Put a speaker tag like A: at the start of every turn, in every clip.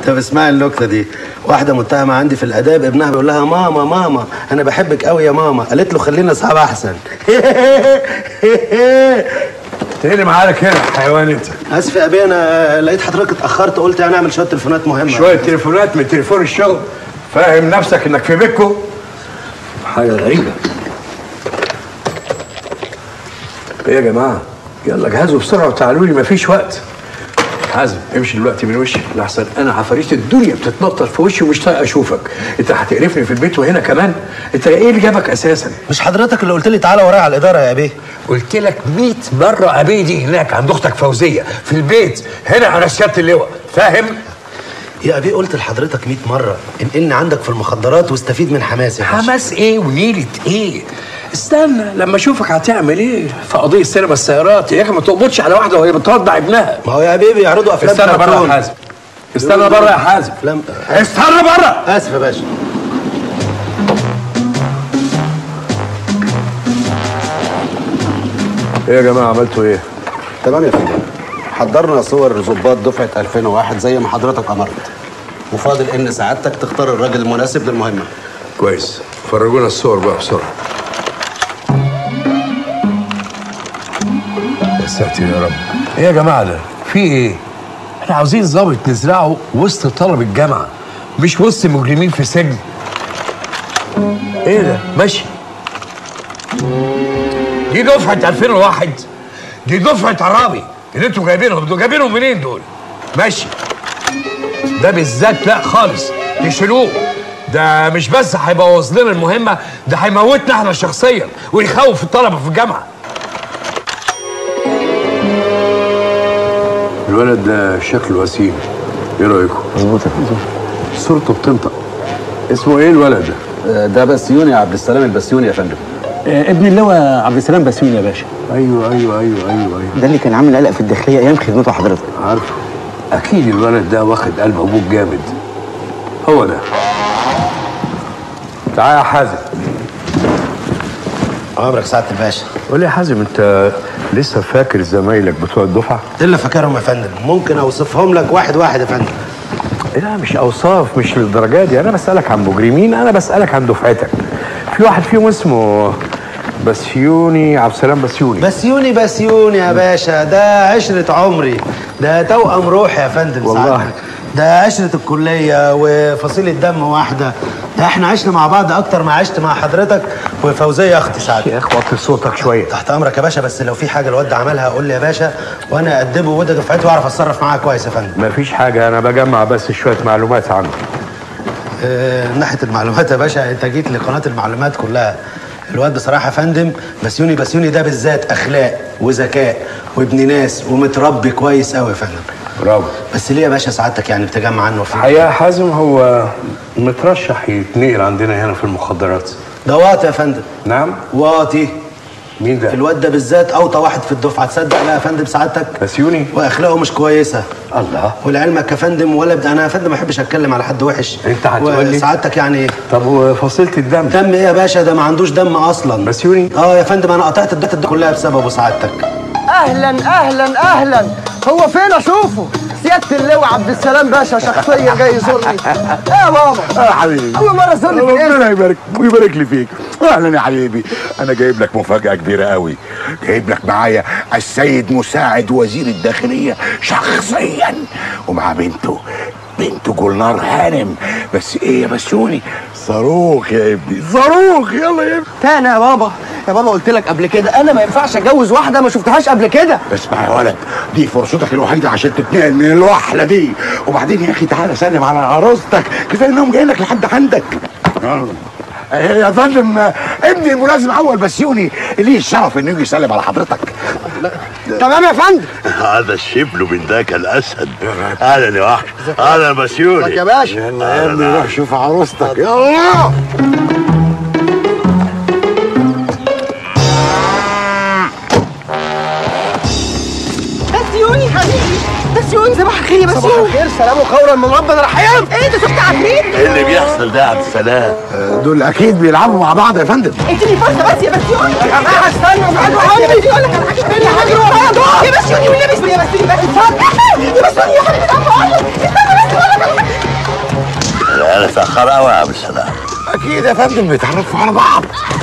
A: طب اسمعي النكته دي واحده متهمه عندي في الاداب ابنها بيقول لها ماما ماما انا بحبك قوي يا ماما قالت له خلينا اصحاب احسن
B: ايه اللي معاك هنا حيوان انت
A: اسف يا ابي انا لقيت حضرتك اتاخرت قلت يعني اعمل شويه تليفونات مهمه
B: شويه تليفونات من تليفون الشغل فاهم نفسك انك في بيتكو حاجه غريبه ايه يا جماعه يلا جهزوا بسرعه وتعالوا لي مفيش وقت حازم امشي دلوقتي من وشي لحسن انا عفاريت الدنيا بتتنطط في وشي ومش طايق اشوفك انت هتقرفني في البيت وهنا كمان انت ايه اللي جابك اساسا
A: مش حضرتك اللي قلت لي تعالى ورايا على الاداره يا ابي
B: قلت لك 100 مره ابي دي هناك عند اختك فوزيه في البيت هنا على سياده اللواء فاهم
A: يا ابي قلت لحضرتك 100 مره انقلني عندك في المخدرات واستفيد من حماسي يا باشا.
B: حماس ايه ونيلة ايه استنى لما اشوفك هتعمل ايه في قضيه سينما السيارات يا اخي ما تقبضش على واحده وهي بترضع ابنها
A: ما هو يا ابي بيعرضوا افلام
B: استنى بره
A: كرتون.
B: يا حازم استنى بره يا حازم
A: افلام
B: استنى بره
A: اسف يا باشا
B: ايه يا جماعه عملتوا ايه
A: تمام يا فندم حضرنا صور ضباط دفعه 2001 زي ما حضرتك امرت وفاضل ان سعادتك تختار الراجل المناسب للمهمه
B: كويس فرجونا الصور بقى بسرعه يا ساتر يا رب ايه يا جماعه ده في ايه احنا عاوزين ظابط نزرعه وسط طلب الجامعه مش وسط مجرمين في سجن ايه ده ماشي دي دفعه 2001 دي دفعه عرابي اللي انتوا جايبينهم دول جايبينهم منين دول ماشي ده بالذات لا خالص تشيلوه ده مش بس هيبوظ لنا المهمه ده هيموتنا احنا شخصيا ويخوف الطلبه في الجامعه الولد ده شكله وسيم ايه رايكم؟
C: مظبوط يا فندم
B: صورته بتنطق اسمه ايه الولد ده؟
A: ده بسيوني عبد السلام البسيوني يا فندم
C: آه، ابن اللواء عبد السلام بسيوني يا باشا
B: ايوه ايوه ايوه ايوه ايوه
C: ده اللي كان عامل قلق في الداخليه ايام خدمته حضرتك
B: عارفه اكيد الولد ده واخد قلب ابوك جامد هو ده تعال يا حازم
A: عمرك سعاده الباشا
B: قول لي يا حازم انت لسه فاكر زمايلك بتوع الدفعه؟
A: الا فاكرهم يا فندم ممكن اوصفهم لك واحد واحد يا فندم
B: لا مش اوصاف مش للدرجه دي انا بسالك عن مجرمين انا بسالك عن دفعتك في واحد فيهم اسمه بسيوني عبد السلام بسيوني
A: بسيوني بسيوني يا باشا ده عشرة عمري ده توأم روحي يا فندم
B: والله.
A: سعادتك. ده عشرة الكلية وفصيلة دم واحدة ده احنا عشنا مع بعض أكتر ما عشت مع حضرتك وفوزية أختي سعادتك
B: يا اخي وطي صوتك شويه
A: تحت أمرك يا باشا بس لو في حاجة الواد ده عملها قول لي يا باشا وأنا أدبه وده دفعتي وأعرف أتصرف معاه كويس يا فندم
B: مفيش حاجه انا بجمع بس شويه معلومات عنه
A: آه، من ناحيه المعلومات يا باشا انت جيت لقناه المعلومات كلها الواد بصراحه يا فندم بسيوني بسيوني ده بالذات اخلاق وذكاء وابن ناس ومتربي كويس قوي يا فندم
B: برافو
A: بس ليه يا باشا سعادتك يعني بتجمع عنه في
B: الحقيقه حازم هو مترشح يتنقل عندنا هنا في المخدرات
A: ده واطي يا فندم
B: نعم
A: واطي
B: مين ده
A: الواد ده بالذات اوطى واحد في الدفعه تصدق لا يا فندم سعادتك
B: بسيوني
A: واخلاقه مش كويسه
B: الله
A: ولعلمك يا فندم ولا بد... انا يا فندم ما احبش اتكلم على حد وحش
B: انت هتقول لي؟
A: سعادتك يعني
B: طب وفصيله الدم
A: دم ايه يا باشا ده ما عندوش دم اصلا
B: بسيوني
A: اه يا فندم انا قطعت الدم الدم كلها بسببه سعادتك
D: اهلا اهلا اهلا هو فين اشوفه سياده اللواء عبد السلام باشا شخصيا جاي يزورني ايه يا بابا
E: يا حبيبي
D: اول مره ازورني في الاسم
E: ربنا يبارك ويبارك لي فيك اهلا يا حبيبي انا جايب لك مفاجاه كبيره قوي جايب لك معايا السيد مساعد وزير الداخليه شخصيا ومع بنته بنته جولنار هانم بس ايه يا بسوني صاروخ يا ابني صاروخ يلا يا ابني
D: تاني يا بابا يا بابا قلت لك قبل كده انا ما ينفعش اتجوز واحده ما شفتهاش قبل كده
E: اسمع يا ولد دي فرصتك الوحيده عشان تتنقل من الوحله دي وبعدين يا اخي تعالى سلم على عروستك كفايه انهم جايين لك لحد عندك آه. يا فندم ابني الملازم اول بسيوني ليه الشرف انه يجي يسلم على حضرتك
D: تمام يا فندم
F: هذا الشبل من ذاك الاسد اهلا يا وحش اهلا بسيوني
D: يا باشا
E: يلا يا ابني روح شوف عروستك يلا
G: بسيوني حبيبي بسيوني صباح الخير يا
D: صباح
G: بسيوني
D: الخير سلام وخيرا من ربنا رحيم
G: ايه انت شفت عفريت
F: ايه اللي بيحصل ده يا عبد السلام
E: دول اكيد بيلعبوا مع بعض يا فندم
G: اديني فرصه بس يا بسيوني
D: يا جماعه استنوا ابعدوا
G: يا
D: عني
G: بسيوني اقول لك على حاجه تانية حاجه ورايا يا بسيوني والنبي يا بسيوني بس اتفضل يا بسيوني يا حبيبي الاب اقول لك استنى بس اقول لك على حاجه
F: متاخر قوي يا عبد السلام
E: اكيد يا فندم بيتعرفوا على بعض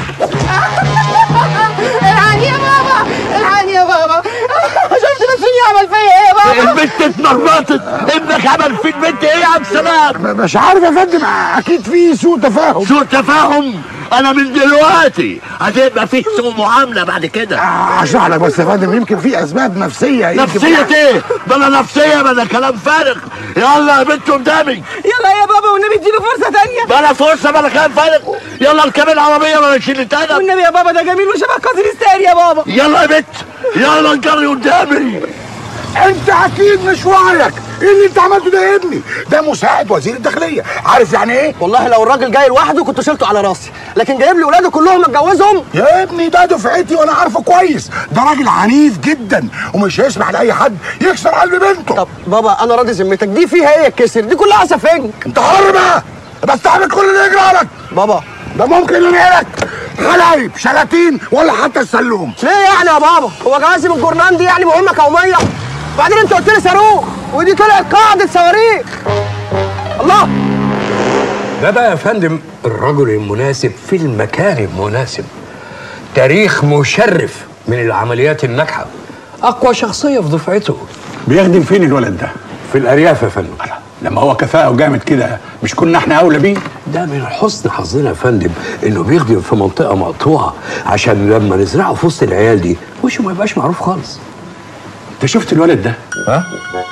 G: الحقني يا بابا الحقني يا بابا شفت بسوني عمل فيا ايه يا بابا
F: البنت اتمرمطت ابنك عمل في البنت ايه يا عبد السلام
E: مش عارف يا فندم اكيد في سوء تفاهم
F: سوء تفاهم انا من دلوقتي هتبقى فيه سوء معامله بعد كده
E: اشرح لك بس يا فندم يمكن في اسباب نفسيه يمكن
F: نفسية ايه؟ بلا نفسية بلا كلام فارغ يلا يا بنت قدامي
G: يلا يا بابا والنبي اديله فرصه تانية
F: بلا فرصة بلا كلام فارغ يلا اركب العربية بلا نشيل التاني
G: والنبي يا بابا ده جميل وشبه قصر الستاري يا بابا
F: يلا يا بنت يلا نجري قدامي
E: انت اكيد مش وعيك ايه اللي انت عملته ده يا ابني ده مساعد وزير الداخليه عارف يعني ايه
D: والله لو الراجل جاي لوحده كنت شلته على راسي لكن جايب لي ولاده كلهم متجوزهم
E: يا ابني ده دفعتي وانا عارفه كويس ده راجل عنيف جدا ومش هيسمح لاي حد يكسر قلب بنته
D: طب بابا انا راضي ذمتك دي فيها ايه الكسر دي كلها سفنج
E: انت حر بقى بستحمل كل اللي يجرى لك
D: بابا
E: ده ممكن ينقلك حلايب شلاتين ولا حتى السلوم
D: ليه يعني يا بابا هو جوازي من الجورنان دي يعني مهمه قوميه وبعدين انت قلت لي صاروخ ودي طلعت قاعده صواريخ الله
B: ده بقى يا فندم الرجل المناسب في المكان المناسب تاريخ مشرف من العمليات الناجحة أقوى شخصية في دفعته
H: بيخدم فين الولد ده؟
B: في الأرياف يا فندم
H: لما هو كفاءة وجامد كده مش كنا احنا أولى بيه؟
B: ده من حسن حظنا يا فندم إنه بيخدم في منطقة مقطوعة عشان لما نزرعه في وسط العيال دي وشه ما يبقاش معروف خالص
H: أنت شفت الولد ده؟
B: ها؟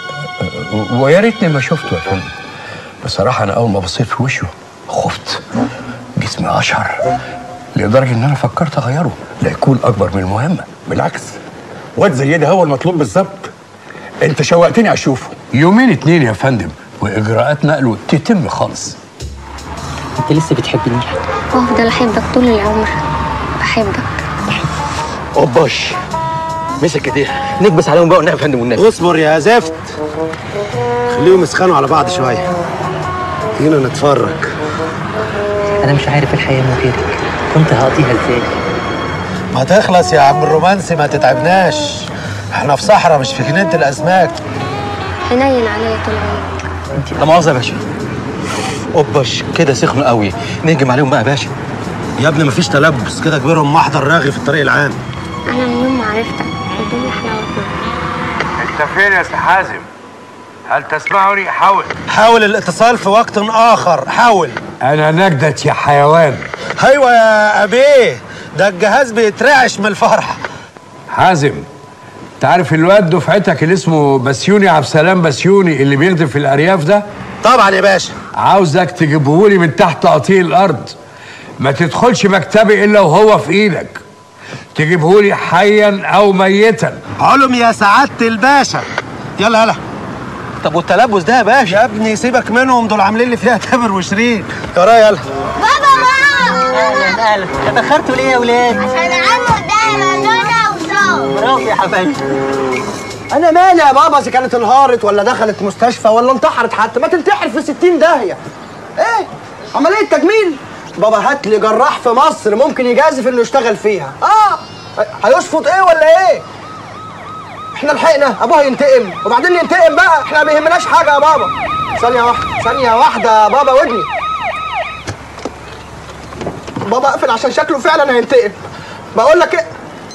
B: ويا ريتني ما شفته يا فندم بصراحة أنا أول ما بصيت في وشه خفت جسمي أشعر لدرجة إن أنا فكرت أغيره لا يكون أكبر من المهمة
H: بالعكس واد زي ده هو المطلوب بالظبط أنت شوقتني أشوفه
B: يومين اتنين يا فندم وإجراءات نقله تتم خالص
I: انت لسه بتحبني
J: وافضل احبك طول العمر بحبك
C: اوباش مسك ايديها نكبس عليهم بقى ونعم يا فندم والنبي
A: اصبر يا زفت خليهم يسخنوا على بعض شويه هنا نتفرج
I: انا مش عارف الحياه من غيرك كنت هقضيها ازاي
A: ما تخلص يا عم الرومانسي ما تتعبناش احنا في صحراء مش في جنينه الاسماك
J: حنين عليا طول عمرك
C: انت لا مؤاخذه يا باشا اوباش كده سخنوا قوي نهجم عليهم بقى يا باشا
A: يا ابني مفيش تلبس كده كبيرهم محضر راغي في الطريق العام
J: انا من يوم ما عرفتك الدنيا حلاوتنا
B: أنت فين يا أستاذ حازم؟ هل تسمعني؟ حاول
A: حاول الاتصال في وقت اخر حاول
B: أنا نجدت يا حيوان
A: ايوه يا ابيه ده الجهاز بيترعش من الفرح
B: حازم تعرف الواد دفعتك اللي اسمه بسيوني عبد السلام بسيوني اللي بيخدم في الأرياف ده؟
A: طبعا يا باشا
B: عاوزك تجيبهولي من تحت قطيع الارض ما تدخلش مكتبي الا وهو في ايدك تجيبهولي حيا او ميتا
A: علم يا سعاده الباشا يلا يلا
C: طب والتلبس ده يا باشا
A: يا ابني سيبك منهم دول عاملين لي فيها تامر وشيرين ورايا يلا
G: بابا ماما
I: اهلا اهلا اتاخرتوا ليه يا ولاد
G: عشان عمو ده نونا وصاب
I: برافو يا حبايبي
D: انا مالي يا بابا اذا كانت انهارت ولا دخلت مستشفى ولا انتحرت حتى ما تنتحر في 60 داهيه ايه عمليه تجميل بابا هات لي جراح في مصر ممكن يجازف انه يشتغل فيها اه هيشفط ايه ولا ايه احنا لحقنا ابوها ينتقم وبعدين ينتقم بقى احنا ما بيهمناش حاجه يا بابا ثانيه واحده ثانيه واحده يا بابا ودني بابا اقفل عشان شكله فعلا هينتقم بقول لك ايه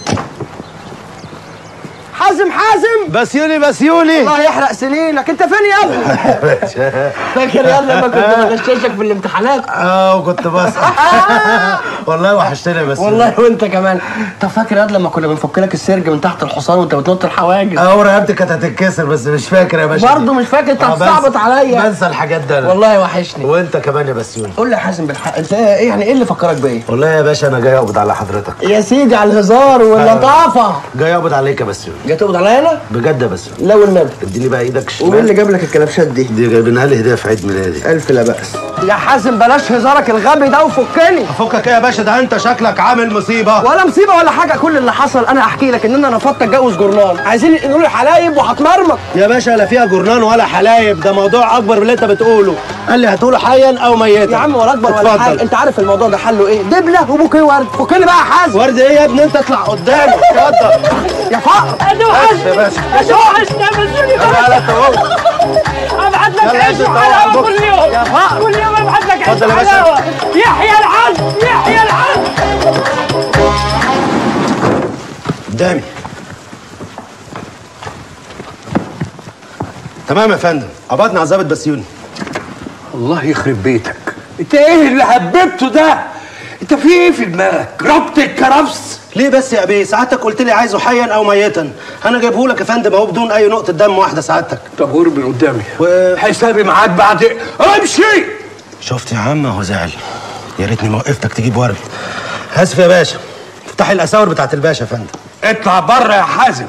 D: حازم حازم
A: بسيوني بسيوني
D: الله يحرق سنينك انت فين يا ابني فاكر يا لما كنت بغششك في الامتحانات
A: اه وكنت بسأل والله وحشتني بس
D: والله وانت كمان طب فاكر يا لما كنا بنفك لك السرج من تحت الحصان وانت بتنط الحواجز
A: اه رقبتي كانت هتتكسر بس مش فاكر يا باشا
D: برضه مش فاكر انت
A: آه، بنسى-
D: بتصعبط عليا
A: بنسى الحاجات ده أنا.
D: والله وحشني
A: وانت كمان يا بسيوني
D: قول لي يا حازم بالحق انت ايه يعني ايه اللي فكرك بايه
A: والله يا باشا انا جاي اقبض على حضرتك
D: يا سيدي على الهزار واللطافه
A: جاي اقبض عليك يا بسيوني
D: جاي تقبض عليا انا
A: بجد يا بسيوني
D: لا والنبي
A: اديني بقى ايدك
D: ومين اللي
A: الشمال
D: جاب لك الكلبشات دي
A: دي جايبينها لي هديه في عيد ميلادي
D: الف لا باس يا حازم بلاش هزارك الغبي ده وفكني
A: فكك ايه يا باشا ده انت شكلك عامل مصيبه
D: ولا مصيبه ولا حاجه كل اللي حصل انا احكي لك ان انا رفضت اتجوز جورنان عايزين ينقلوا لي حلايب وهتمرمط
A: يا باشا لا فيها جرنان ولا حلايب ده موضوع اكبر من اللي انت بتقوله قال لي هتقوله حيا او ميتا
D: يا عم ولا اكبر ولا
A: اتفضل.
D: حاجه انت عارف الموضوع ده حله ايه دبله وبوكيه ورد فكني بقى يا حازم
A: ورد ايه يا ابني انت اطلع قدامي اتفضل
D: يا فقر
G: انا
A: بس يا باشا
G: يا وحشنا بسوني
A: تعالى انت اهو
G: ابعت لك
A: يلا
G: عيش
A: انزل
G: وحلاوه
A: طبعا.
G: كل يوم
D: يا فقر
G: كل يوم ابعت لك
A: اتفضل يا باشا
B: يحيى العدل يحيى العدل
A: قدامي تمام يا فندم قبضنا على الظابط بسيوني
B: الله يخرب بيتك انت ايه اللي هببته ده انت في ايه في دماغك ربط الكرفس
A: ليه بس يا ابي سعادتك قلت لي عايزه حيا او ميتا انا جايبه لك يا فندم اهو بدون اي نقطه دم واحده سعادتك
B: طب قرب من قدامي
A: و...
B: حسابي معاك بعد امشي
A: شفت يا عم اهو زعل يا ريتني ما وقفتك تجيب ورد اسف يا باشا افتحي الاساور بتاعت الباشا يا فندم
B: اطلع بره يا حازم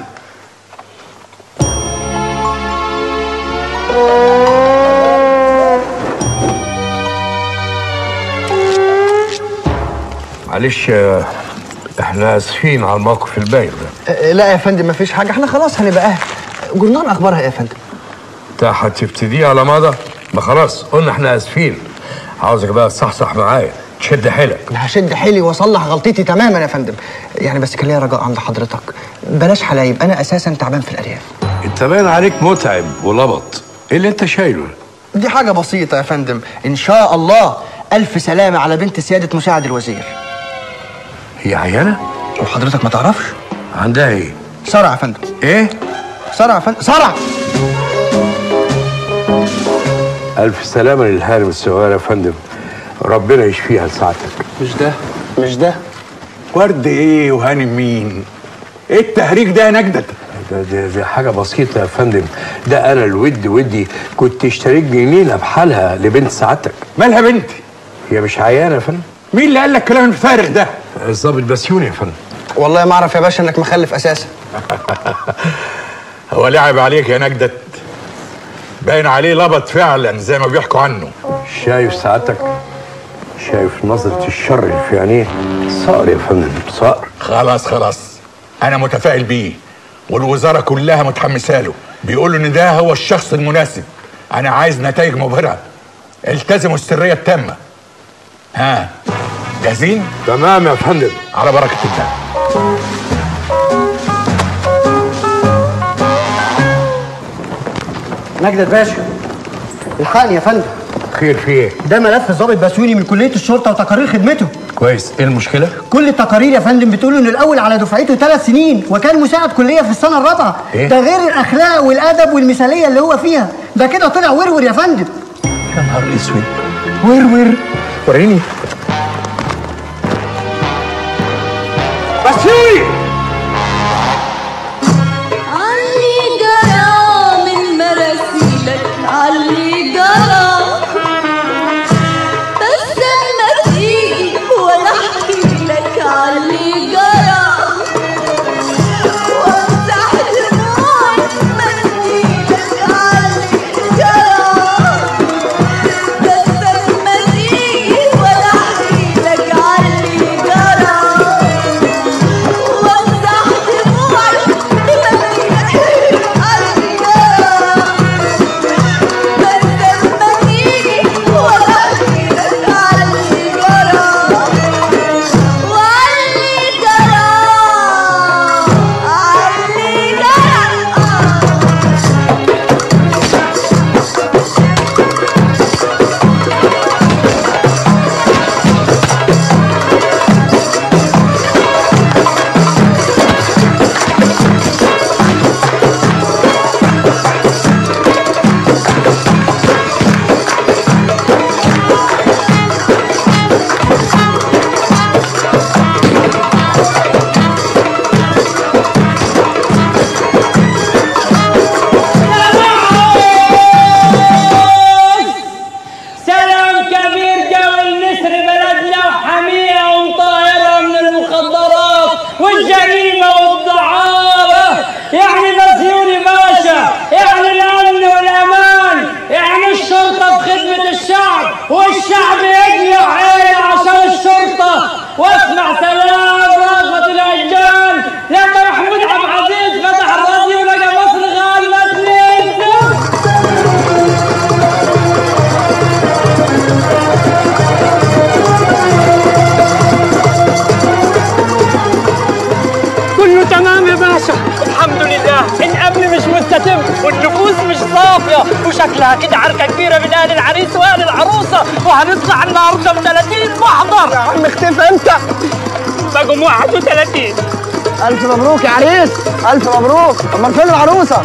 B: معلش آه، احنا اسفين على الموقف الباين ده
D: آه، لا يا فندم مفيش حاجه احنا خلاص هنبقى اهل جورنال اخبارها ايه يا فندم
B: انت هتبتديه على مدى ما خلاص قلنا احنا اسفين عاوزك بقى تصحصح معايا تشد حيلك
D: انا هشد حيلي واصلح غلطتي تماما يا فندم يعني بس كان ليا رجاء عند حضرتك بلاش حلايب انا اساسا تعبان في الارياف
B: انت باين عليك متعب ولبط ايه اللي انت شايله
D: دي حاجه بسيطه يا فندم ان شاء الله الف سلامه على بنت سياده مساعد الوزير
B: هي عيانه
D: وحضرتك ما تعرفش
B: عندها ايه
D: صرع يا فندم
B: ايه
D: صرع يا فندم صرع
B: الف سلامه للهارم الصغير يا فندم ربنا يشفيها لسعادتك
H: مش ده مش ده ورد ايه وهانم مين ايه التهريج ده يا نجدة
B: ده, ده, ده حاجه بسيطه يا فندم ده انا الود ودي كنت اشتريت جنينه بحالها لبنت سعادتك
H: مالها بنتي
B: هي مش عيانه يا فندم
H: مين اللي قال لك الكلام الفارغ ده
B: الظابط بسيوني يا فندم
D: والله ما اعرف يا باشا انك مخلف اساسا
H: هو لعب عليك يا نجدة باين عليه لبط فعلا زي ما بيحكوا عنه
B: شايف سعادتك شايف نظرة الشر اللي في عينيه صقر يا فندم صقر
H: خلاص خلاص انا متفائل بيه والوزاره كلها متحمسه له بيقولوا ان ده هو الشخص المناسب انا عايز نتائج مبهره التزموا السريه التامه ها جاهزين
B: تمام يا فندم
H: على بركه الله
D: نجدة باشا الحقني يا فندم
B: خير في ايه
D: ده ملف ضابط بسيوني من كليه الشرطه وتقارير خدمته
B: كويس ايه المشكله
D: كل التقارير يا فندم بتقول انه الاول على دفعته ثلاث سنين وكان مساعد كليه في السنه الرابعه
B: إيه؟
D: ده غير الاخلاق والادب والمثاليه اللي هو فيها ده كده طلع ورور يا فندم
B: يا نهار اسود
D: ورور
B: وريني
H: بسيوني
K: علي جرى من مراسيلك علي جرى بس لما تيجي وانا احكي لك علي جرى وامسح دموعي بمنديلك علي جرى بس لما تيجي وانا
L: شكلها كده عركه كبيره من اهل العريس واهل العروسه وهنطلع النهارده ب 30 محضر
D: يا عم اختفي انت
L: بقوا 31
D: الف مبروك يا عريس الف مبروك امال فين العروسه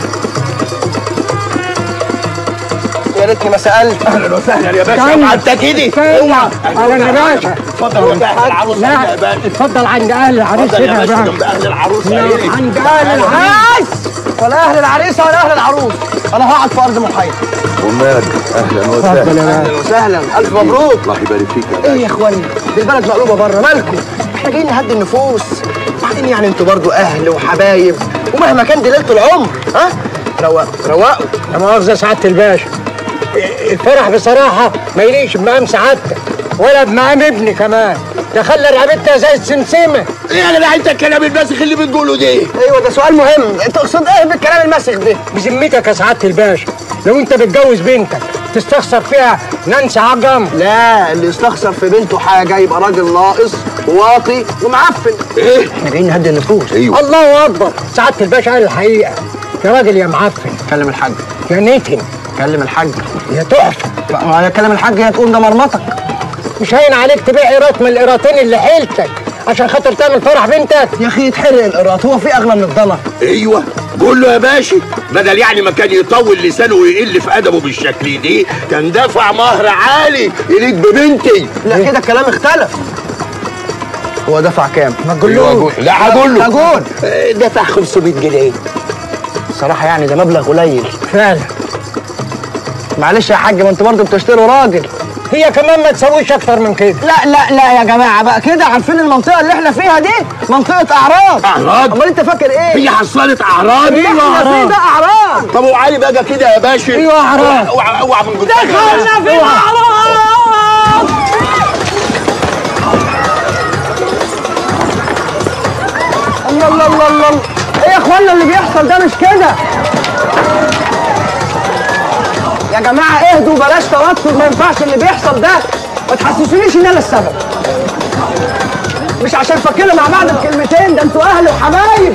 D: يا ريتني ما سالت
E: اهلا وسهلا يا باشا
D: استنى.
E: مع التأكيد اوعى
M: اهلا يا باشا
E: اتفضل عند اهل العروسه
M: لا
E: يا باشا
M: اتفضل عند اهل العريس
E: اتفضل يا
M: هنا يا
E: باشا
M: باشا
E: جنب اهل العروسه
M: لا،
E: يا ريت.
M: عند
D: اهل العريس ولا اهل العريسه ولا اهل العروس انا هقعد في ارض محايده
N: ومال اهلا
M: اتفضل يا
D: اهلا وسهلا الف مبروك
N: الله يبارك فيك يا
D: ايه يا اخواني دي البلد مقلوبه بره مالكم احنا جايين نهدي النفوس بعدين يعني انتوا برضو اهل وحبايب ومهما كان دي ليله العمر ها روقوا روقوا
M: لا مؤاخذة سعادة الباشا الفرح بصراحة ما يليش بمقام سعادتك ولا بمقام ابني كمان ده خلى رقبتها زي السمسمة
E: ايه انا عايز الكلام الماسخ اللي بتقوله ده
D: ايوه ده سؤال مهم انت تقصد ايه بالكلام المسخ ده
M: بذمتك يا سعادة الباشا لو انت بتجوز بنتك تستخسر فيها نانسي عجم
D: لا اللي يستخسر في بنته حاجه يبقى راجل ناقص واطي ومعفن
E: ايه
D: احنا جايين نهدي النفوس
E: ايوه
M: الله اكبر سعادة الباشا قال الحقيقة يا راجل يا معفن
D: كلم الحاج
M: يا نتن
D: كلم الحاج
M: يا تحفة
D: ما هي كلم الحاج هي تقول ده مرمطك
M: مش هين عليك تبيع قيراط من القيراطين اللي حيلتك عشان خاطر تعمل فرح بنتك
D: يا اخي يتحرق القراط هو في اغلى من الضنا
E: ايوه قول له يا باشا بدل يعني ما كان يطول لسانه ويقل في ادبه بالشكل دي كان دفع مهر عالي يليق ببنتي
D: لا كده الكلام اختلف هو دفع كام؟
M: ما تقولوش
E: لا هقول له
D: هقول
E: آه، دفع 500 جنيه
D: الصراحه يعني ده مبلغ قليل
M: فعلا
D: معلش يا حاج ما انتوا برضه بتشتروا راجل
M: هي كمان ما تسويش اكتر من كده
D: لا لا لا يا جماعه بقى كده عارفين المنطقه اللي احنا فيها دي منطقه اعراض
E: أعراض؟
D: امال انت فاكر ايه؟
E: هي حصلت اعراض
D: اللي احنا فيه ده اعراض
E: طب وعلي بقى كده يا باشا
M: ايوه أعراض.
E: اوعى اوعى من قدام
L: دخلنا في الاعراض
D: الله الله الله الله ايه يا اخوانا اللي بيحصل ده مش كده يا جماعه اهدوا بلاش توتر ما ينفعش اللي بيحصل ده ما تحسسونيش ان انا السبب مش عشان فكنا مع بعض بكلمتين ده انتوا اهل وحبايب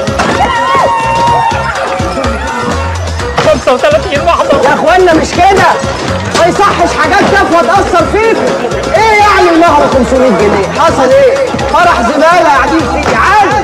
L: 35 محضر
D: يا اخوانا مش كده ما يصحش حاجات تافهه تاثر فيكم ايه يعني المهر 500 جنيه حصل ايه فرح زباله قاعدين فيه عادي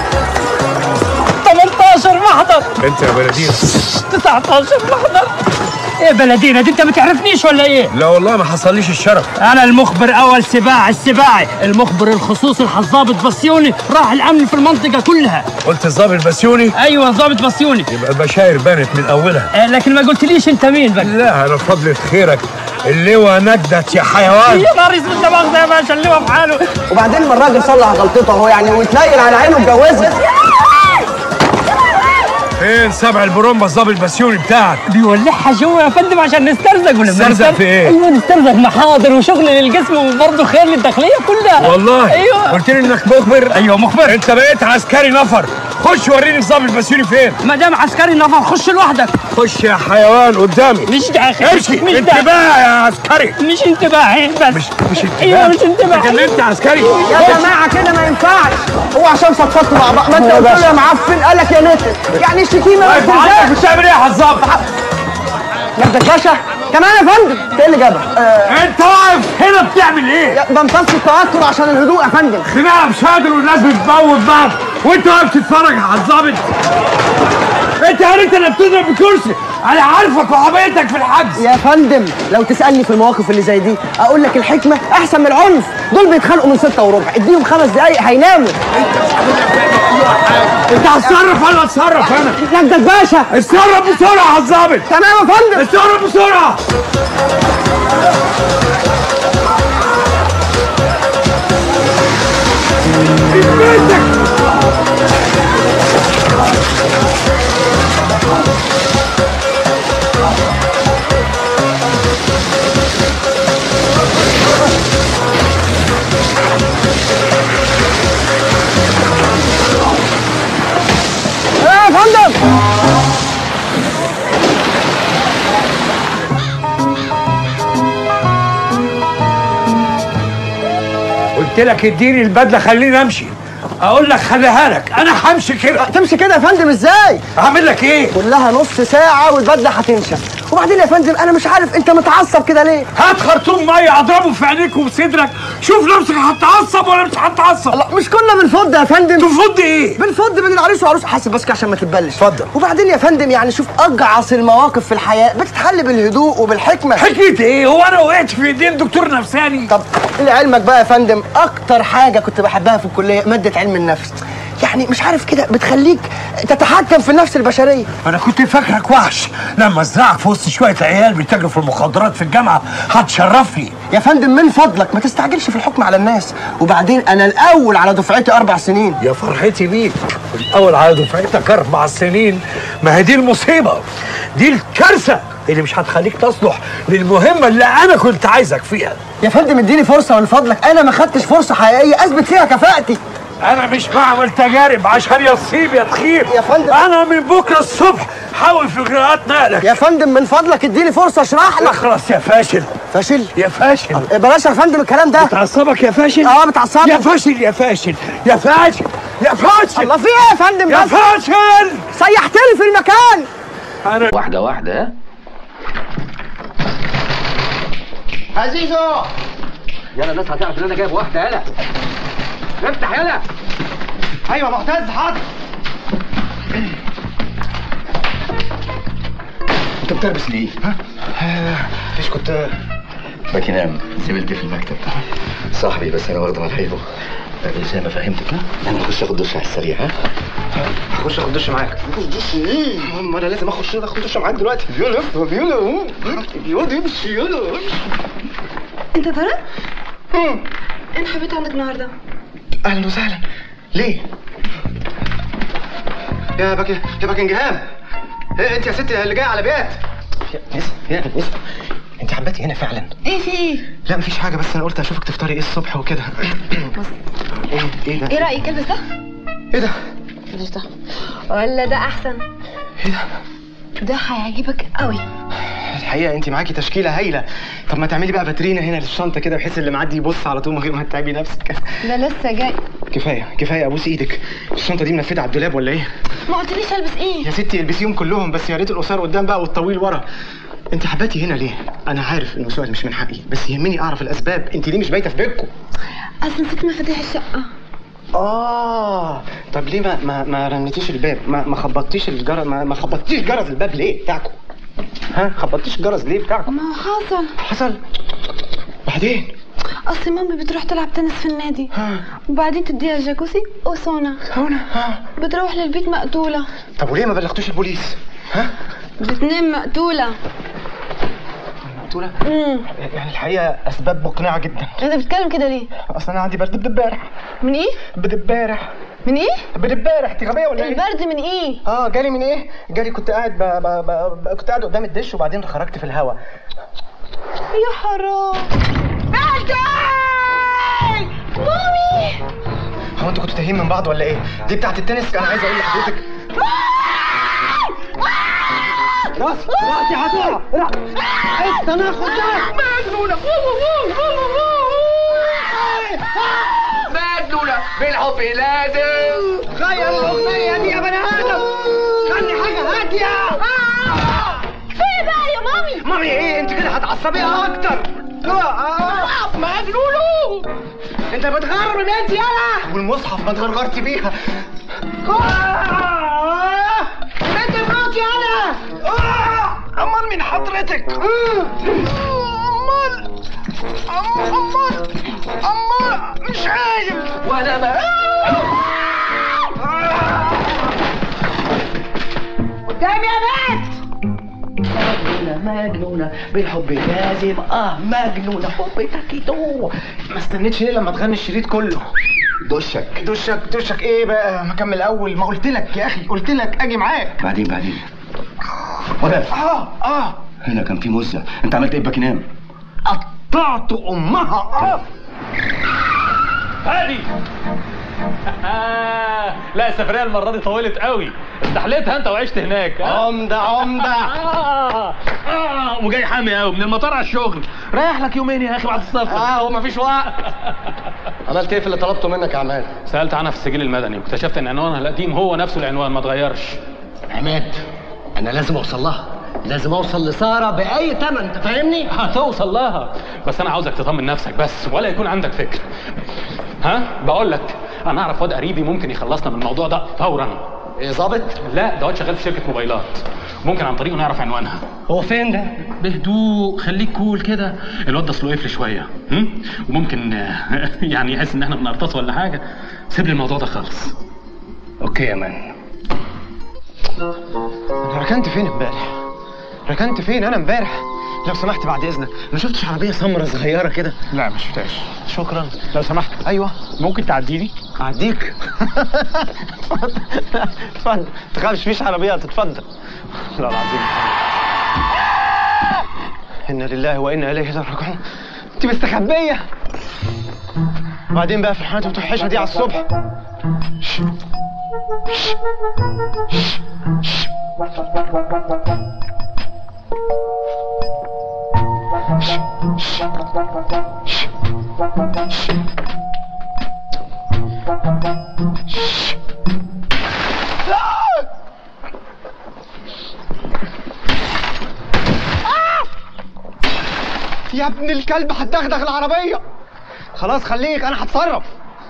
L: 18 محضر
B: انت يا بلدين
L: 19 محضر ايه بلدينا دي انت ما تعرفنيش ولا ايه؟
B: لا والله ما حصليش الشرف
L: انا المخبر اول سباع السباعي المخبر الخصوصي الضابط بسيوني راح الامن في المنطقه كلها
B: قلت الظابط بسيوني
L: ايوه ضابط بسيوني
B: يبقى البشاير بانت من اولها
L: آه لكن ما قلتليش انت مين بقى
B: لا انا فضلة خيرك اللواء نجدت يا حيوان
L: يا نهار اسود ده مؤاخذه يا باشا اللي هو في حاله
D: وبعدين ما الراجل صلح غلطته اهو يعني ويتنيل على عينه اتجوزها
B: فين سبع البرومبا الظابط بسيوني بتاعك
L: بيولعها جوه يا فندم عشان نسترزق ولا
B: نسترزق في ايه؟
L: ايوه نسترزق محاضر وشغل للجسم وبرضه خير للداخليه كلها
B: والله
L: ايوه
B: قلت لي انك مخبر
L: ايوه مخبر
B: انت بقيت عسكري نفر خش وريني الظابط بسيوني فين
L: ما دام عسكري نفر خش لوحدك
B: خش يا حيوان قدامي
L: مش داخل
B: امشي
L: مش داخل
B: انتباه يا عسكري
L: مش انتباهي بس
B: مش مش انتباه
L: ايوه مش انتباهي
B: لكن انت عسكري
D: يا جماعه كده ما ينفعش هو عشان فضفضتوا مع بعض ما انت قلت له يا معفن قال لك يا نتن يعني الشتيمه
B: واقف عندك مش تعمل ايه يا حزاب
D: مجدك باشا كمان يا فندم ايه اللي جابك؟ آه
B: انت واقف هنا بتعمل ايه؟
D: يا- بمتص التوتر عشان الهدوء يا فندم
B: خناقه مش قادر والناس بتموت بعض وانت واقف تتفرج على الظابط انت عرفت انك بتضرب بكرسي انا عارفك وحبيتك في الحجز
D: يا فندم لو تسالني في المواقف اللي زي دي اقول لك الحكمه احسن من العنف دول بيتخانقوا من ستة وربع اديهم خمس دقايق هيناموا
B: انت هتصرف ولا اتصرف انا؟
D: مجدك باشا
B: اتصرف بسرعه يا الظابط
D: تمام يا فندم
B: اتصرف بسرعه
D: ايه يا فندم
B: قلت لك اديني البدله خليني امشي اقول لك خليها لك انا همشي كده
D: تمشي كده يا فندم ازاي
B: هعمل لك ايه
D: كلها نص ساعه والبدله هتنشف وبعدين يا فندم انا مش عارف انت متعصب كده ليه
B: هات خرطوم ميه اضربه في عينيك وبصدرك شوف نفسك هتعصب ولا مش هتعصب
D: لا مش كنا بنفض يا فندم
B: تفض ايه
D: بنفض بين العريس وعروس حاسب بس كده عشان ما تتبلش اتفضل وبعدين يا فندم يعني شوف اجعص المواقف في الحياه بتتحل بالهدوء وبالحكمه
B: حكمة ايه هو انا وقعت في ايدين دكتور نفساني
D: طب لعلمك بقى يا فندم اكتر حاجه كنت بحبها في الكليه ماده علم النفس يعني مش عارف كده بتخليك تتحكم في النفس البشريه
B: انا كنت فاكرك وحش لما ازرعك في وسط شويه عيال بيتاجروا في المخدرات في الجامعه هتشرفني
D: يا فندم من فضلك ما تستعجلش في الحكم على الناس وبعدين انا الاول على دفعتي اربع سنين
B: يا فرحتي بيك الاول على دفعتك اربع سنين ما هي دي المصيبه دي الكارثه اللي مش هتخليك تصلح للمهمه اللي انا كنت عايزك فيها
D: يا فندم اديني فرصه من فضلك انا ما خدتش فرصه حقيقيه اثبت فيها كفاءتي
B: انا مش بعمل تجارب عشان يصيب يا تخيب
D: يا فندم
B: انا من بكره الصبح حاول في اجراءات نقلك
D: يا فندم من فضلك اديني فرصه اشرح لك
B: اخلص يا فاشل
D: فاشل
B: يا فاشل
D: بلاش يا فندم الكلام ده
B: بتعصبك يا فاشل
D: اه بتعصبك
B: يا فاشل يا فاشل يا فاشل يا فاشل
D: الله في ايه يا فندم
B: يا
D: بس؟
B: فاشل
D: سيحتني في المكان
B: انا
C: واحدة واحدة ها
D: عزيزو
C: يلا الناس هتعرف ان انا جايب واحدة يلا افتح يلا
D: ايوه معتز حاضر
C: انت بتلبس ليه؟ ها؟
D: ليش كنت
C: باكي نام زميلتي في المكتب صاحبي بس انا واخده على حيله زي ما فهمتك ها؟ انا هخش اخد دش على السريع ها؟
D: هخش اخد دش معاك اخش دش ايه؟ ما انا لازم اخش اخد دش معاك دلوقتي يلا يلا يلا امشي يلا
O: انت طارق؟ انا حبيت عندك النهارده
D: اهلا وسهلا ليه؟ يا باك يا باكنجهام إيه انت يا ستي اللي جايه على بيت يا نسا يا نسا انت حبيتي هنا فعلا
O: ايه في ايه؟
D: لا مفيش حاجه بس انا قلت اشوفك تفطري ايه الصبح وكده ايه ايه ده
O: ايه رايك البس ده؟
D: ايه ده
O: البس ده ولا ده احسن؟
D: ايه ده
O: ده هيعجبك قوي
D: الحقيقه انت معاكي تشكيله هايله طب ما تعملي بقى فاترينا هنا للشنطه كده بحيث اللي معدي يبص على طول من غير ما تتعبي نفسك
O: ده لسه جاي
D: كفايه كفايه ابوس ايدك الشنطه دي منفذه على الدولاب ولا ايه
O: ما قلتليش البس ايه؟
D: يا ستي البسيهم كلهم بس يا ريت القصير قدام بقى والطويل ورا انت حباتي هنا ليه انا عارف انه سؤال مش من حقي بس يهمني اعرف الاسباب انت ليه مش بايته في بيتكم
O: اصل نسيت مفاتيح الشقه
D: اه طب ليه ما ما, ما رنتيش الباب ما ما خبطتيش الجرس ما, ما خبطتيش جرس الباب ليه بتاعكم ها خبطتيش الجرس ليه بتاعكم
O: ما هو حصل
D: حصل بعدين
O: اصل مامي بتروح تلعب تنس في النادي وبعدين تديها جاكوسي وسونا
D: سونا ها
O: بتروح للبيت مقتوله
D: طب وليه ما بلغتوش البوليس ها
O: بتنام مقتوله
D: مقتوله
O: امم
D: يعني الحقيقه اسباب مقنعه جدا
O: انت بتتكلم كده ليه؟
D: اصل انا عندي برد بدبارح
O: من ايه؟
D: بدبارح
O: من ايه؟
D: بدبارح انت غبيه ولا ايه
O: البرد من ايه؟
D: اه جالي من ايه جالي كنت قاعد ب... ب... ب... ب... كنت قاعد قدام الدش وبعدين خرجت في الهوا
O: يا حرام مامي
D: هو انتوا كنتوا تايهين من بعض ولا ايه دي بتاعت التنس انا عايز اقول لحضرتك راسي راسي هتقع لا استنى خد بالك
G: مجنونة مجنونة بالحب لازم
D: غير الاغنيه دي يا بني ادم خلي حاجه هاديه
O: ايه بقى يا مامي؟
D: مامي ايه انت كده هتعصبيها اكتر
G: مجنونة
D: انت بتغرب البنت يلا والمصحف ما اتغرغرت بيها انت مراتي انا امال من حضرتك امال امال امال مش عايز
G: وانا بقى
D: قدامي يا بنت
G: مجنونة مجنونة بالحب لازم اه مجنونة حب تاكيتو
D: ما استنيتش ليه لما تغني الشريط كله
C: دشك
D: دشك دشك ايه بقى ما كمل اول ما قلت لك يا اخي قلت لك اجي معاك
C: بعدين بعدين وقف
D: اه اه
C: هنا كان في مزة انت عملت ايه باكنام
D: قطعت امها اه
P: هادي لا السفرية المرة دي طولت قوي استحليتها انت وعشت هناك ها؟
D: عمدة عمدة
P: آه آه وجاي حامي قوي من المطار على الشغل رايح لك يومين يا اخي بعد السفر
D: اه هو مفيش وقت
Q: عملت ايه في اللي طلبته منك يا عماد؟
P: سألت عنها في السجل المدني واكتشفت ان عنوانها القديم هو نفسه العنوان ما اتغيرش
Q: عماد انا لازم اوصل لها لازم اوصل لساره باي ثمن انت فاهمني
R: هتوصل لها بس انا عاوزك تطمن نفسك بس ولا يكون عندك فكر ها بقول لك انا اعرف واد قريبي ممكن يخلصنا من الموضوع ده فورا
Q: ايه ظابط
R: لا ده واد شغال في شركه موبايلات ممكن عن طريقه نعرف عنوانها
Q: هو فين ده
R: بهدوء خليك كول كده الواد ده اصله قفل شويه هم؟ وممكن آه، يعني يحس ان احنا بنرتص ولا حاجه سيب لي الموضوع ده خالص
Q: اوكي يا مان
D: انت ركنت فين امبارح؟ ركنت فين انا امبارح؟ لو سمحت بعد اذنك ما شفتش عربيه سمرة صغيره كده
P: لا ما شفتهاش
D: شكرا
P: لو سمحت
D: ايوه
P: ممكن تعديني
D: اعديك اتفضل تخافش فيش عربيات اتفضل لا العظيم انا لله وانا اليه راجعون انت مستخبيه بعدين بقى في الحالات المتوحشه دي على الصبح يا ابن الكلب هتدغدغ العربية خلاص خليك انا هتصرف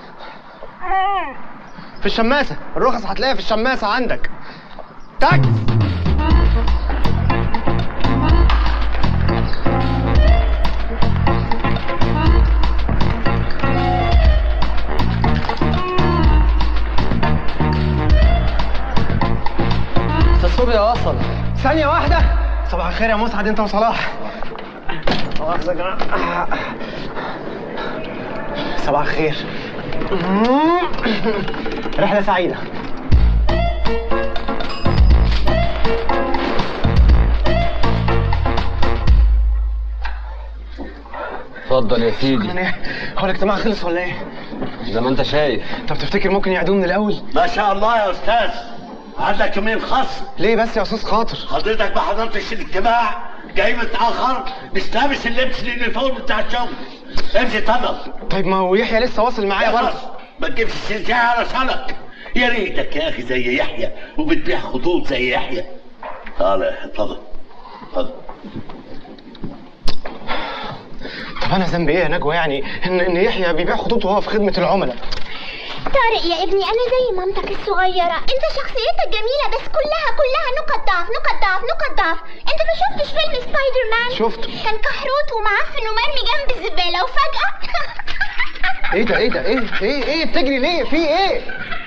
D: في الشماسة الرخص هتلاقيها في الشماسة عندك تاك استاذ صبحي وصل ثانية واحدة صباح الخير يا مسعد انت وصلاح مؤاخذة يا جماعة صباح الخير رحلة سعيدة
Q: اتفضل يا سيدي
D: هو الاجتماع خلص ولا ايه؟
Q: زي ما انت شايف
D: طب تفتكر ممكن يعيدوه من الاول؟
F: ما شاء الله يا استاذ عندك يومين خصم
D: ليه بس يا استاذ خاطر؟
F: حضرتك ما حضرتش الاجتماع جاي متاخر مش لابس اللبس اليونيفورم بتاع الشغل امشي اتفضل
D: طيب ما هو يحيى لسه واصل معايا برضه
F: ما تجيبش السلسله على شنك يا ريتك يا اخي زي يحيى وبتبيع خطوط زي يحيى تعالى يا يحيى اتفضل اتفضل
D: طب انا ذنبي ايه يا نجوى يعني ان ان يحيى بيبيع خطوط وهو في خدمة العملاء
S: طارق يا ابني انا زي مامتك الصغيرة انت شخصيتك جميلة بس كلها كلها نقط ضعف نقط ضعف نقط ضعف انت ما شفتش فيلم سبايدر مان
D: شفته.
S: كان كحروت ومعفن ومرمي جنب الزبالة وفجأة
D: ايه ده ايه ده ايه ايه ايه بتجري ليه في ايه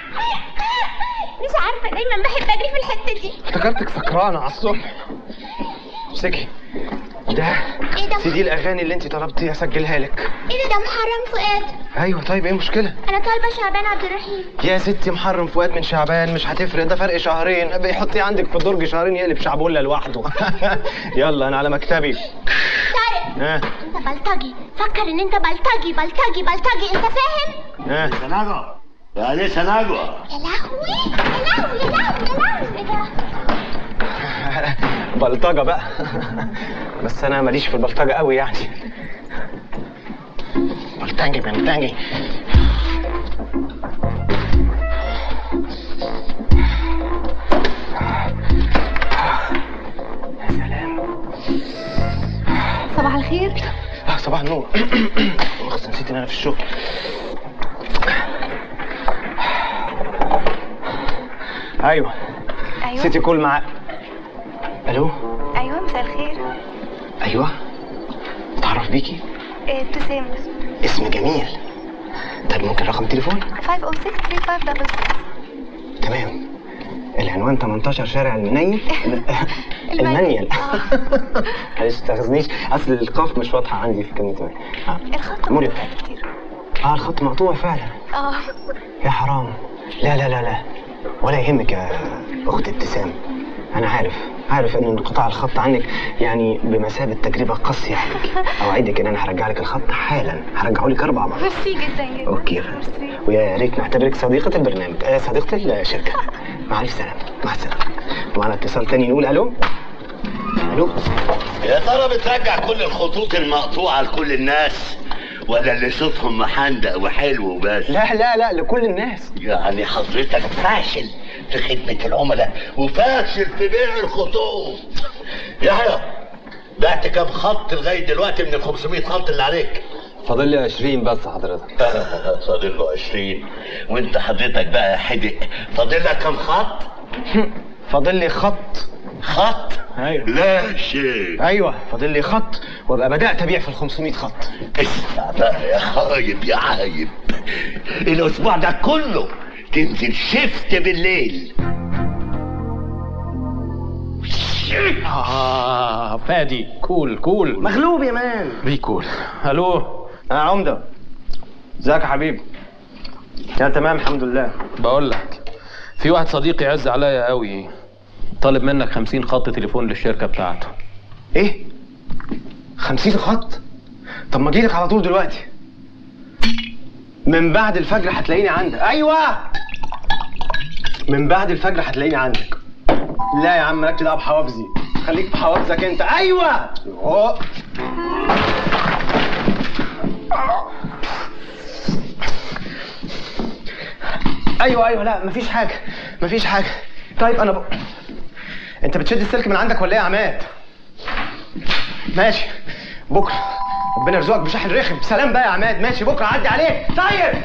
S: مش عارفة دايما بحب اجري في الحتة دي
D: افتكرتك سكرانة على الصبح امسكي ده
S: ايه ده
D: سي دي الاغاني اللي انت طلبتي اسجلها لك
S: ايه ده ده محرم فؤاد
D: ايوه طيب ايه المشكلة
S: انا طالبة شعبان عبد الرحيم
D: يا ستي محرم فؤاد من شعبان مش هتفرق ده فرق شهرين بيحطيه عندك في الدرج شهرين يقلب شعبولة لوحده يلا انا على مكتبي
S: طارق
D: ها
S: انت بلطجي فكر ان انت بلطجي بلطجي بلطجي انت فاهم
D: ها
F: يا نجوى يا لسه نجوى
S: يا لهوي يا لهوي يا لهوي يا لهوي ايه ده
D: بلطجة بقى بس انا ماليش في البلطجة قوي يعني بلطجي بلطجي
O: صباح الخير
D: آه صباح النور اخس نسيت ان انا في الشغل ايوه
O: ايوه
D: سيتي كول مع الو
O: ايوه مساء الخير
D: ايوه اتعرف بيكي
O: إيه، ابتسام
D: اسم جميل طيب ممكن رقم تليفون
O: 506 35
D: تمام العنوان 18 شارع المنيل المنيل معلش تاخذنيش اصل القاف مش واضحه عندي في كلمه منيل. آه.
O: الخط
D: مريض اه الخط مقطوع فعلا
O: اه
D: يا حرام لا لا لا لا ولا يهمك يا اخت ابتسام انا عارف عارف ان انقطاع الخط عنك يعني بمثابه تجربه قاسيه عليك اوعدك ان انا هرجع لك الخط حالا هرجعه لك اربع مرات
O: ميرسي جدا جدا
D: اوكي يا فندم ويا ريت نعتبرك صديقه البرنامج آه صديقه الشركه مع السلامه مع السلامه ومعنا اتصال تاني نقول الو الو
F: يا ترى بترجع كل الخطوط المقطوعة لكل الناس ولا اللي صوتهم محندق وحلو وبس
D: لا لا لا لكل الناس
F: يعني حضرتك فاشل في خدمة العملاء وفاشل في بيع الخطوط يحيى بعت كام خط لغاية دلوقتي من ال 500 خط اللي عليك
Q: فاضل لي 20 بس حضرتك
F: فاضل له 20 وانت حضرتك بقى يا حدق فاضل لك كام خط؟
D: فاضل لي خط
F: خط؟
D: ايوه
F: لا شيء
D: ايوه فاضل لي خط وابقى بدات ابيع في ال 500 خط
F: اسمع بقى يا خايب يا عايب الاسبوع ده كله تنزل شفت بالليل
R: آه فادي كول كول
D: مغلوب يا مان
R: بي كول الو
D: يا عمده ازيك يا حبيبي يا تمام الحمد لله
R: بقول لك في واحد صديقي عز عليا قوي طالب منك 50 خط تليفون للشركه بتاعته
D: ايه 50 خط طب ما اجيلك على طول دلوقتي من بعد الفجر هتلاقيني عندك ايوه من بعد الفجر هتلاقيني عندك لا يا عم مالكش دعوه بحوافزي خليك في حوافزك انت ايوه أوه. ايوه ايوه لا مفيش حاجه مفيش حاجه طيب انا ب... انت بتشد السلك من عندك ولا ايه يا عماد ماشي بكره ربنا يرزقك بشحن رخم سلام بقى يا عماد ماشي بكره عدي عليك طيب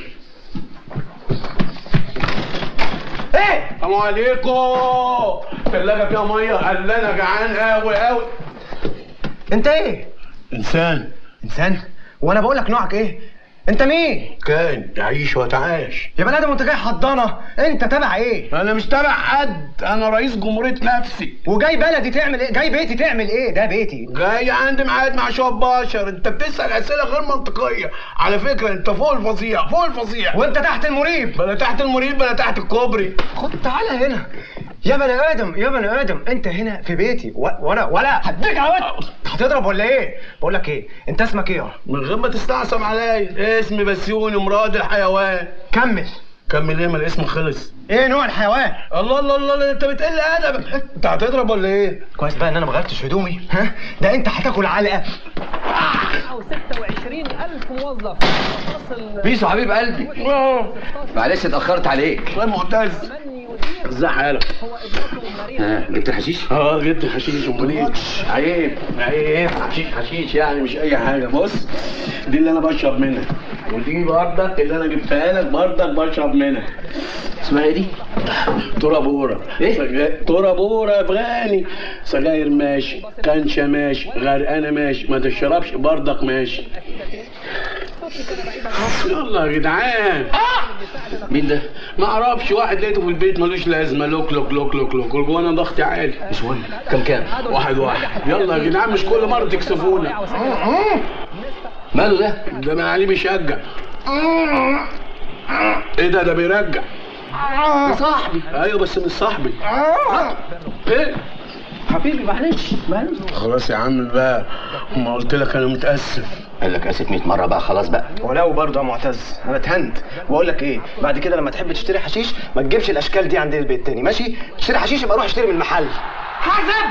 D: ايه
T: السلام عليكم ثلاجة فيها مية قال انا جعان قوي قوي
D: انت ايه
T: انسان
D: انسان وانا بقول لك نوعك ايه انت مين
T: كان تعيش وتعاش
D: يا بني ادم وانت جاي حضانه انت تبع ايه
T: انا مش تبع حد انا رئيس جمهوريه نفسي
D: وجاي بلدي تعمل ايه جاي بيتي تعمل ايه ده بيتي
T: جاي عندي ميعاد مع شويه بشر انت بتسال اسئله غير منطقيه على فكره انت فوق الفظيع فوق الفظيع
D: وانت تحت المريب
T: بلا تحت المريب بلا تحت الكوبري
D: خد تعالى هنا يا بني ادم يا بني ادم انت هنا في بيتي و... وانا ولا هديك على وجهك هتضرب ولا ايه بقول لك ايه انت اسمك ايه
T: من غير ما تستعصم عليا اسمي بسيوني مراد الحيوان
D: كمل
T: كمل ايه ما الاسم خلص
D: ايه نوع الحيوان
T: الله الله الله الله، انت بتقل ادبك انت هتضرب ولا ايه
D: كويس بقى ان انا ما غيرتش هدومي ها ده انت هتاكل علقه
U: أو 26000 موظف
Q: بيسو حبيب قلبي معلش اتأخرت عليك
T: الله معتز ازاي حالك؟
Q: ها جبت الحشيش؟
T: اه جبت الحشيش امال ايه؟ عيب عيب حشيش حشيش يعني مش اي حاجه بص دي اللي انا بشرب منها ودي بردك اللي انا جبتها لك بردك بشرب منها
Q: اسمها ايه دي؟
T: ترابورة ايه؟ ترابورة افغاني سجاير ماشي كنشة ماشي غرقانة ماشي ما تشربش بردك ماشي يلا يا جدعان
Q: مين ده؟
T: ما اعرفش واحد لقيته في البيت ملوش لازمه لوك لوك لوك لوك لوك وانا ضغطي عالي
Q: مش مهم كم كام؟
T: واحد واحد يلا يا جدعان مش كل مره تكسفونا
Q: ماله ده؟
T: ده من عليه بيشجع ايه ده ده بيرجع
Q: ده صاحبي
T: ايوه بس مش صاحبي ايه
Q: حبيبي معلش معلش
T: خلاص يا عم بقى ما قلت لك انا متاسف
Q: قال لك اسف 100 مرة بقى خلاص بقى
D: ولو برضه يا معتز انا اتهنت واقول لك ايه بعد كده لما تحب تشتري حشيش ما تجيبش الاشكال دي عند البيت تاني ماشي تشتري حشيش يبقى روح اشتري من المحل حازم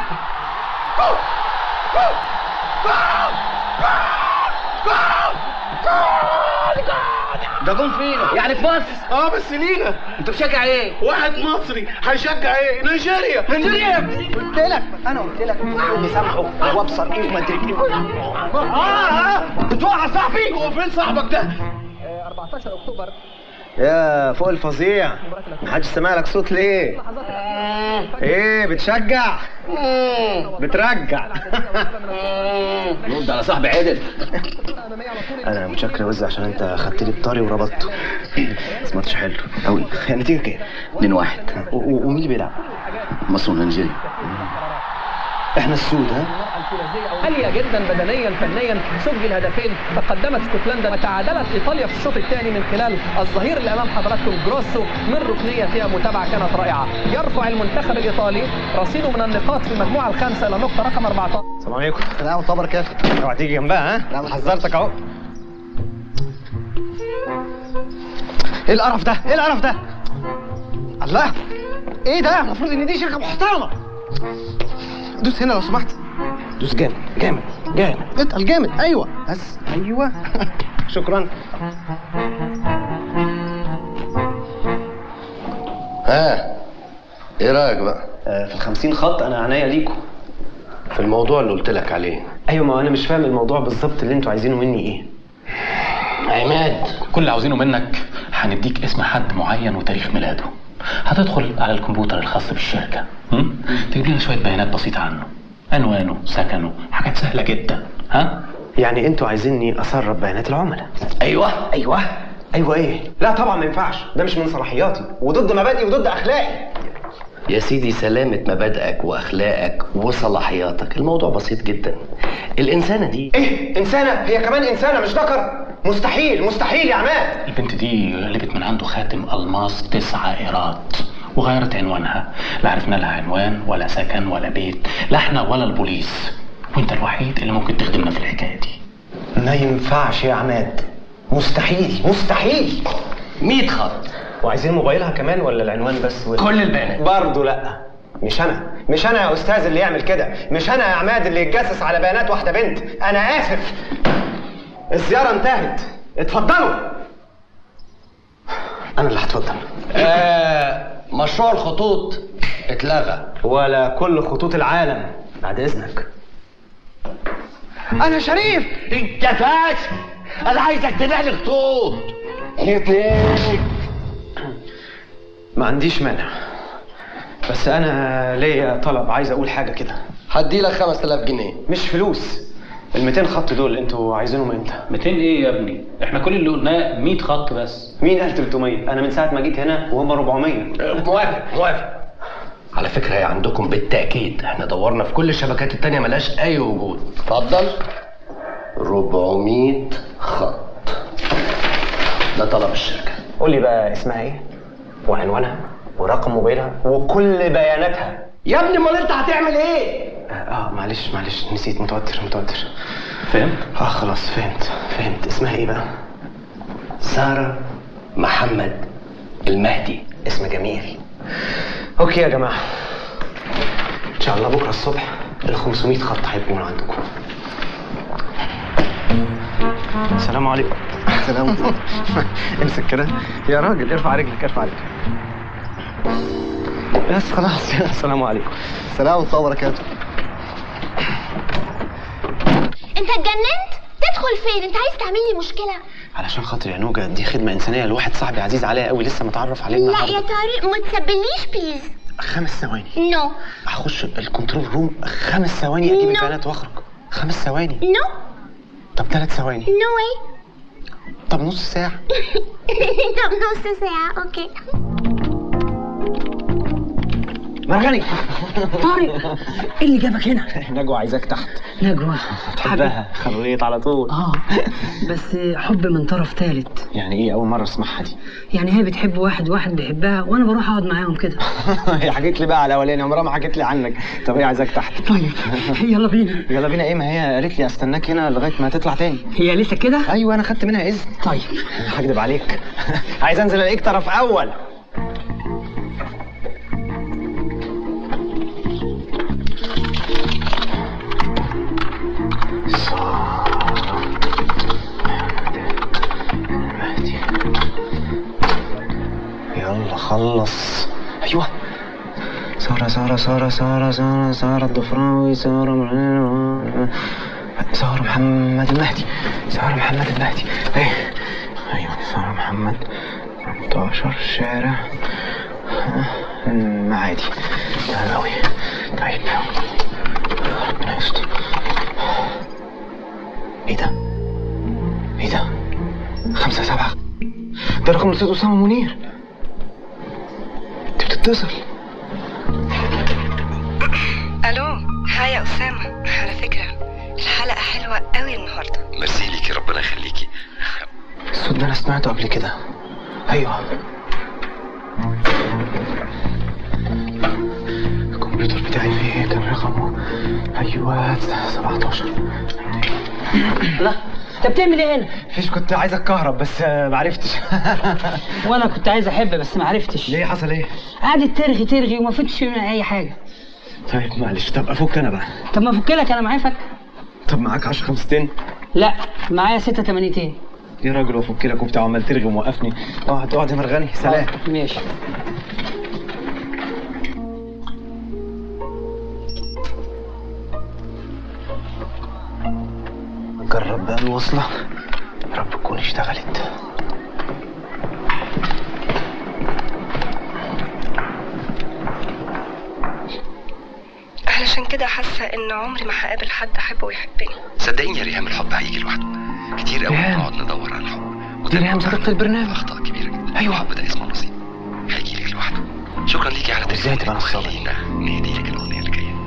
T: ده جون فينا
D: يعني في مصر
T: اه بس لينا
D: انت بتشجع ايه
T: واحد مصري هيشجع ايه نيجيريا
D: نيجيريا قلت لك انا قلت لك اللي سامحه وابصر ايه وما ادري ايه اه اه بتوقع صاحبي
T: هو فين صاحبك ده
U: 14 اكتوبر
D: يا فوق الفظيع محدش سمع لك صوت ليه ايه بتشجع بترجع
Q: رد على صاحبي عدل
D: انا متشكر يا وز عشان انت خدت لي الطري وربطته بس ماتش حلو قوي النتيجه كام
Q: 2 1
D: ومين اللي بيلعب
Q: مصر ونيجيريا
D: احنا السود ها
U: عالية جدا بدنيا فنيا سجل هدفين تقدمت اسكتلندا وتعادلت ايطاليا في الشوط الثاني من خلال الظهير اللي امام حضراتكم جروسو من ركنيه فيها متابعه كانت رائعه يرفع المنتخب الايطالي رصيده من النقاط في المجموعه الخامسه الى نقطه رقم 14
D: السلام عليكم لا وطبر كده اوعى تيجي جنبها ها لا انا حذرتك اهو ايه القرف ده ايه القرف ده الله ايه ده المفروض ان دي شركه محترمه دوس هنا لو سمحت دوس جامد جامد جامد اتقل جامد ايوه بس ايوه شكرا
Q: ها
J: ايه رايك بقى
V: في الخمسين خط انا عناية ليكم
J: في الموضوع اللي قلت لك عليه
V: ايوه ما انا مش فاهم الموضوع بالظبط اللي انتوا عايزينه مني ايه
J: عماد
R: كل اللي عاوزينه منك هنديك اسم حد معين وتاريخ ميلاده هتدخل على الكمبيوتر الخاص بالشركة هم؟ تجيب لنا شوية بيانات بسيطة عنه عنوانه سكنه حاجات سهلة جدا ها
V: يعني انتوا عايزيني اسرب بيانات العملاء
J: ايوه
V: ايوه ايوه ايه لا طبعا ما ينفعش ده مش من صلاحياتي وضد مبادئي وضد اخلاقي
J: يا سيدي سلامة مبادئك واخلاقك وصلاحياتك الموضوع بسيط جدا الانسانة دي
V: ايه انسانه هي كمان انسانه مش ذكر مستحيل مستحيل يا عماد
R: البنت دي لقت من عنده خاتم ألماس تسعة إيرات وغيرت عنوانها لا عرفنا لها عنوان ولا سكن ولا بيت لا احنا ولا البوليس وانت الوحيد اللي ممكن تخدمنا في الحكاية دي
V: ما ينفعش يا عماد مستحيل مستحيل
J: 100 خط
V: وعايزين موبايلها كمان ولا العنوان بس و...
J: كل البيانات
V: برضه لا مش انا مش انا يا استاذ اللي يعمل كده مش انا يا عماد اللي يتجسس على بيانات واحده بنت انا اسف الزياره انتهت اتفضلوا انا اللي هتفضل
J: آه مشروع الخطوط اتلغى
V: ولا كل خطوط العالم بعد اذنك
F: انا شريف انت فاشل انا عايزك تبيع لي خطوط اتنين
V: ما عنديش مانع بس انا ليا طلب عايز اقول حاجه كده
J: هدي لك 5000 جنيه
V: مش فلوس ال 200 خط دول انتوا عايزينهم امتى
R: 200 ايه يا ابني احنا كل اللي قلناه 100 خط بس
V: مين قال 300 انا من ساعه ما جيت هنا وهم 400
J: موافق موافق على فكرة هي عندكم بالتأكيد احنا دورنا في كل الشبكات التانية ملهاش أي وجود اتفضل 400 خط ده طلب الشركة
V: قول لي بقى اسمها ايه وعنوانها ورقم موبايلها وكل بياناتها
J: يا ابني امال انت هتعمل ايه؟
V: اه, آه معلش معلش نسيت متوتر متوتر
R: فهمت؟
V: اه خلاص فهمت فهمت اسمها ايه بقى؟
J: سارة محمد المهدي
V: اسم جميل اوكي يا جماعه ان شاء الله بكره الصبح ال 500 خط هيكونوا عندكم السلام عليكم
D: سلام
V: امسك كده يا راجل ارفع رجلك ارفع رجلك بس خلاص السلام عليكم
D: سلام ورحمه الله وبركاته
S: انت اتجننت تدخل فين انت عايز تعمل لي مشكله
V: علشان خاطر يا نوجه دي خدمه انسانيه لواحد صاحبي عزيز عليا قوي لسه متعرف عليه
S: لا
V: النهارده
S: يا طارق ما تسبليش بليز
V: خمس ثواني
S: نو
V: هخش الكنترول روم خمس ثواني اجيب
S: No.
V: البيانات واخرج خمس ثواني
S: نو
V: طب ثلاث ثواني
S: نو واي
V: طب نص ساعه
S: طب نص ساعه اوكي
V: مرغني
L: طارق ايه اللي جابك هنا؟
V: نجوى عايزاك تحت
L: نجوى
V: تحبها خليت على طول
L: اه بس حب من طرف ثالث
V: يعني ايه اول مره اسمعها دي
L: يعني هي بتحب واحد واحد بيحبها وانا بروح اقعد معاهم كده
V: هي حكيت لي بقى على الاولاني عمرها ما حكيت لي عنك طب هي عايزاك تحت
L: طيب يلا بينا
V: يلا بينا ايه ما هي قالت لي استناك هنا لغايه ما تطلع تاني
L: هي لسه كده
V: ايوه انا خدت منها اذن
L: طيب
V: هكدب عليك عايز انزل الاقيك طرف اول يلا خلص ايوه سارة سارة سارة سارة سارة سارة الضفراوي سارة مع- سارة محمد المهدي سارة محمد المهدي ايه ايوه سارة محمد 18 شارع المعادي تمام اوي طيب ربنا يستر ايه ده؟ ايه ده؟ خمسة سبعة ده رقم الاستاذ اسامة منير انت بتتصل
W: الو هاي يا اسامه على فكره الحلقه حلوه قوي النهارده
J: ميرسي ليكي ربنا يخليكي
V: الصوت ده انا سمعته قبل كده ايوه الكمبيوتر بتاعي فيه كان رقمه ايوه 17
L: لا انت بتعمل ايه هنا؟
V: فيش كنت عايز اتكهرب بس آه، معرفتش
L: وانا كنت عايز احب بس ما عرفتش
V: ليه حصل ايه؟
L: قعدت ترغي ترغي وما فتش منها اي حاجه
V: طيب معلش طب افك انا بقى
L: طب ما افك لك انا معايا فك
V: طب معاك 10 خمستين
L: لا معايا ستة تمانيتين
V: يا راجل وافك لك وبتاع عمال ترغي وموقفني اقعد اقعد يا مرغني سلام
L: ماشي
V: جرب بقى الوصلة يا رب تكون اشتغلت
W: علشان كده حاسه ان عمري ما هقابل حد احبه ويحبني
A: صدقيني يا ريهام الحب هيجي لوحده كتير قوي بنقعد ندور على الحب
V: دي ريهام صديقة البرنامج
A: اخطاء كبيره جدا ايوه الحب ده اسمه نصيب هيجي لك لوحده شكرا ليكي على
V: ازاي تبقى نصابة
A: خلينا نهدي لك الاغنيه اللي جايه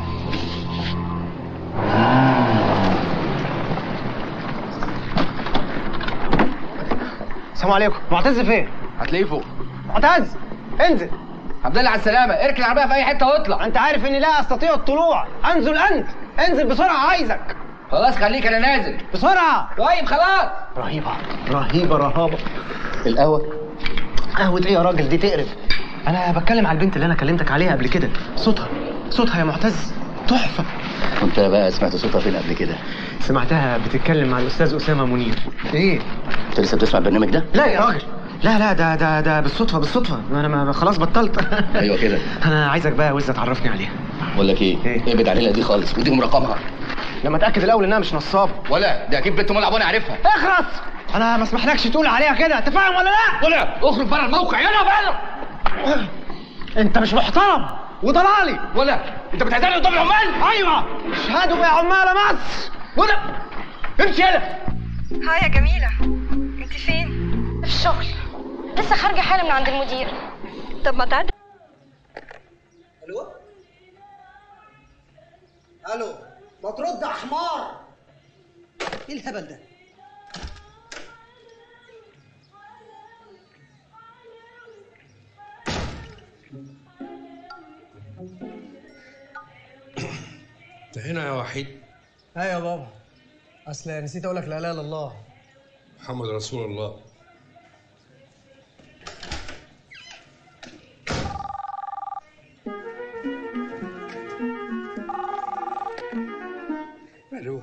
V: السلام عليكم معتز فين؟
H: هتلاقيه فوق
V: معتز انزل
H: عبد الله على السلامه اركن العربيه في اي حته واطلع
V: انت عارف اني لا استطيع الطلوع انزل انت انزل بسرعه عايزك
H: خلاص خليك انا نازل
V: بسرعه
H: طيب خلاص
V: رهيبه رهيبه رهابه القهوه قهوه ايه يا راجل دي تقرف انا بتكلم على البنت اللي انا كلمتك عليها قبل كده صوتها صوتها يا معتز تحفه
Q: وانت بقى سمعت صوتها فين قبل كده؟
V: سمعتها بتتكلم مع الاستاذ اسامه منير ايه
Q: انت لسه بتسمع البرنامج ده؟
V: لا يا راجل لا لا ده ده ده بالصدفه بالصدفه انا ما خلاص بطلت
Q: ايوه كده
V: انا عايزك بقى وزه تعرفني عليها
Q: بقول لك ايه؟ ايه؟ ابعد عليها دي خالص وديهم رقمها
V: لما اتاكد الاول انها مش نصابه
H: ولا دي اكيد بنت ملعب وانا عارفها
V: اخرس انا ما اسمحلكش تقول عليها كده انت فاهم ولا لا
H: ولا اخرج بره الموقع يلا بره
V: انت مش محترم وضلالي
H: ولا انت بتهزقني قدام العمال
V: ايوه اشهدوا يا عمال مصر
H: ولا امشي يلا
W: هاي يا جميله انت فين
S: في الشغل لسه خارجه حالا من عند المدير
W: طب ما تعدي
D: الو الو ما ترد يا حمار ايه الهبل ده
B: انت هنا يا وحيد
V: ايوه يا بابا اصل نسيت اقول لك لا اله الا الله
B: محمد رسول الله الو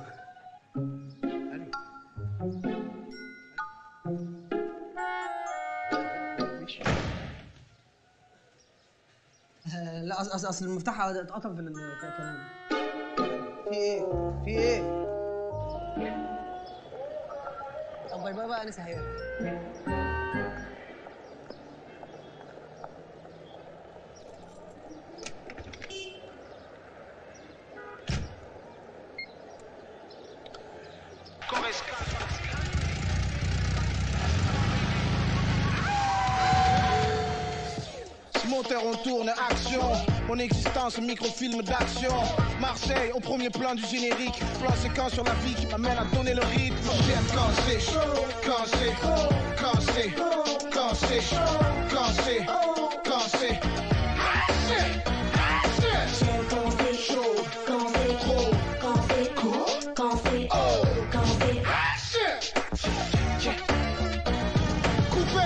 D: آه، لا اصل اصل المفتاح اتقطم في الكلام في ايه؟ في ايه؟ طب باي باي بقى انا سهيان
I: Monteur, on tourne, action. Mon existence, un microfilm d'action. Marseille, au premier plan du générique. Plan séquence sur la vie qui m'amène à donner le rythme. J'aime quand c'est chaud, quand c'est, quand c'est, quand c'est chaud, quand c'est, quand c'est. Quand c'est chaud, quand c'est trop, quand c'est court, quand c'est oh, quand c'est Yeah. Coupé.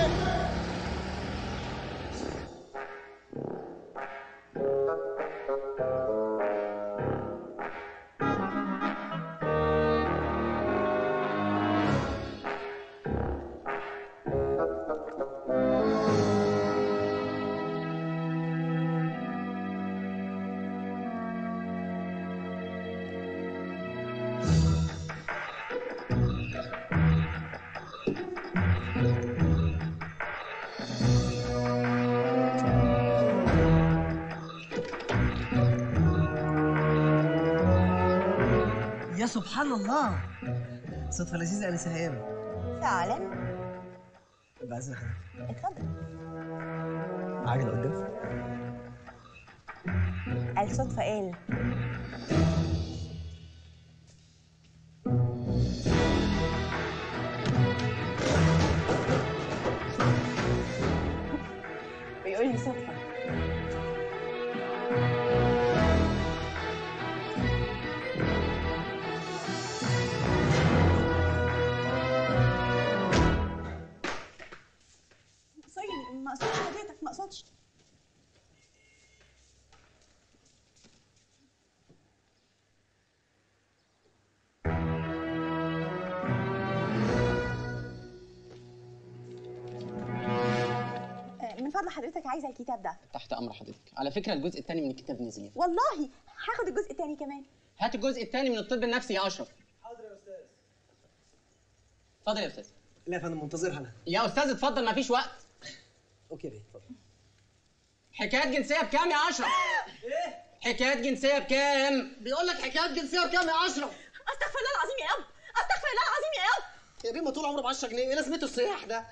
D: يا سبحان الله صدفة لذيذة أنا سهيان
X: فعلا
D: بعزة
X: اتفضل
D: عجلة قدام
X: الصدفة قال بيقول لي صدفة
Y: سوري ما اقصدش حضرتك ما اقصدش آه، من فضل حضرتك عايزه الكتاب ده
Z: تحت امر حضرتك على فكره الجزء الثاني من الكتاب نزل
Y: والله هاخد الجزء الثاني كمان
Z: هات الجزء الثاني من الطب النفسي يا اشرف اتفضل يا استاذ
D: لا يا فندم منتظرها انا
Z: يا استاذ اتفضل مفيش وقت
D: اوكي بيه اتفضل
Z: حكايات جنسيه بكام يا اشرف ايه حكايات جنسيه بكام بيقول لك حكايات جنسيه بكام يا اشرف
Y: استغفر الله العظيم يا اب استغفر الله العظيم يا اب
D: يا بيه ما طول عمره ب 10 جنيه ايه لازمته الصياح ده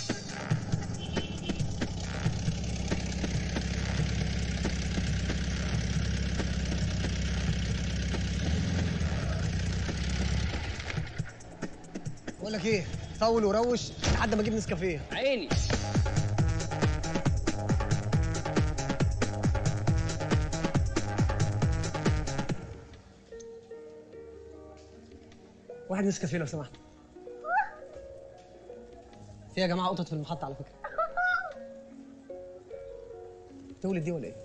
D: بقول لك ايه طول وروش لحد ما اجيب نسكافيه
Z: عيني
D: واحد نسكافيه لو سمحت في يا جماعه قطط في المحطه على فكره تولد دي ولا ايه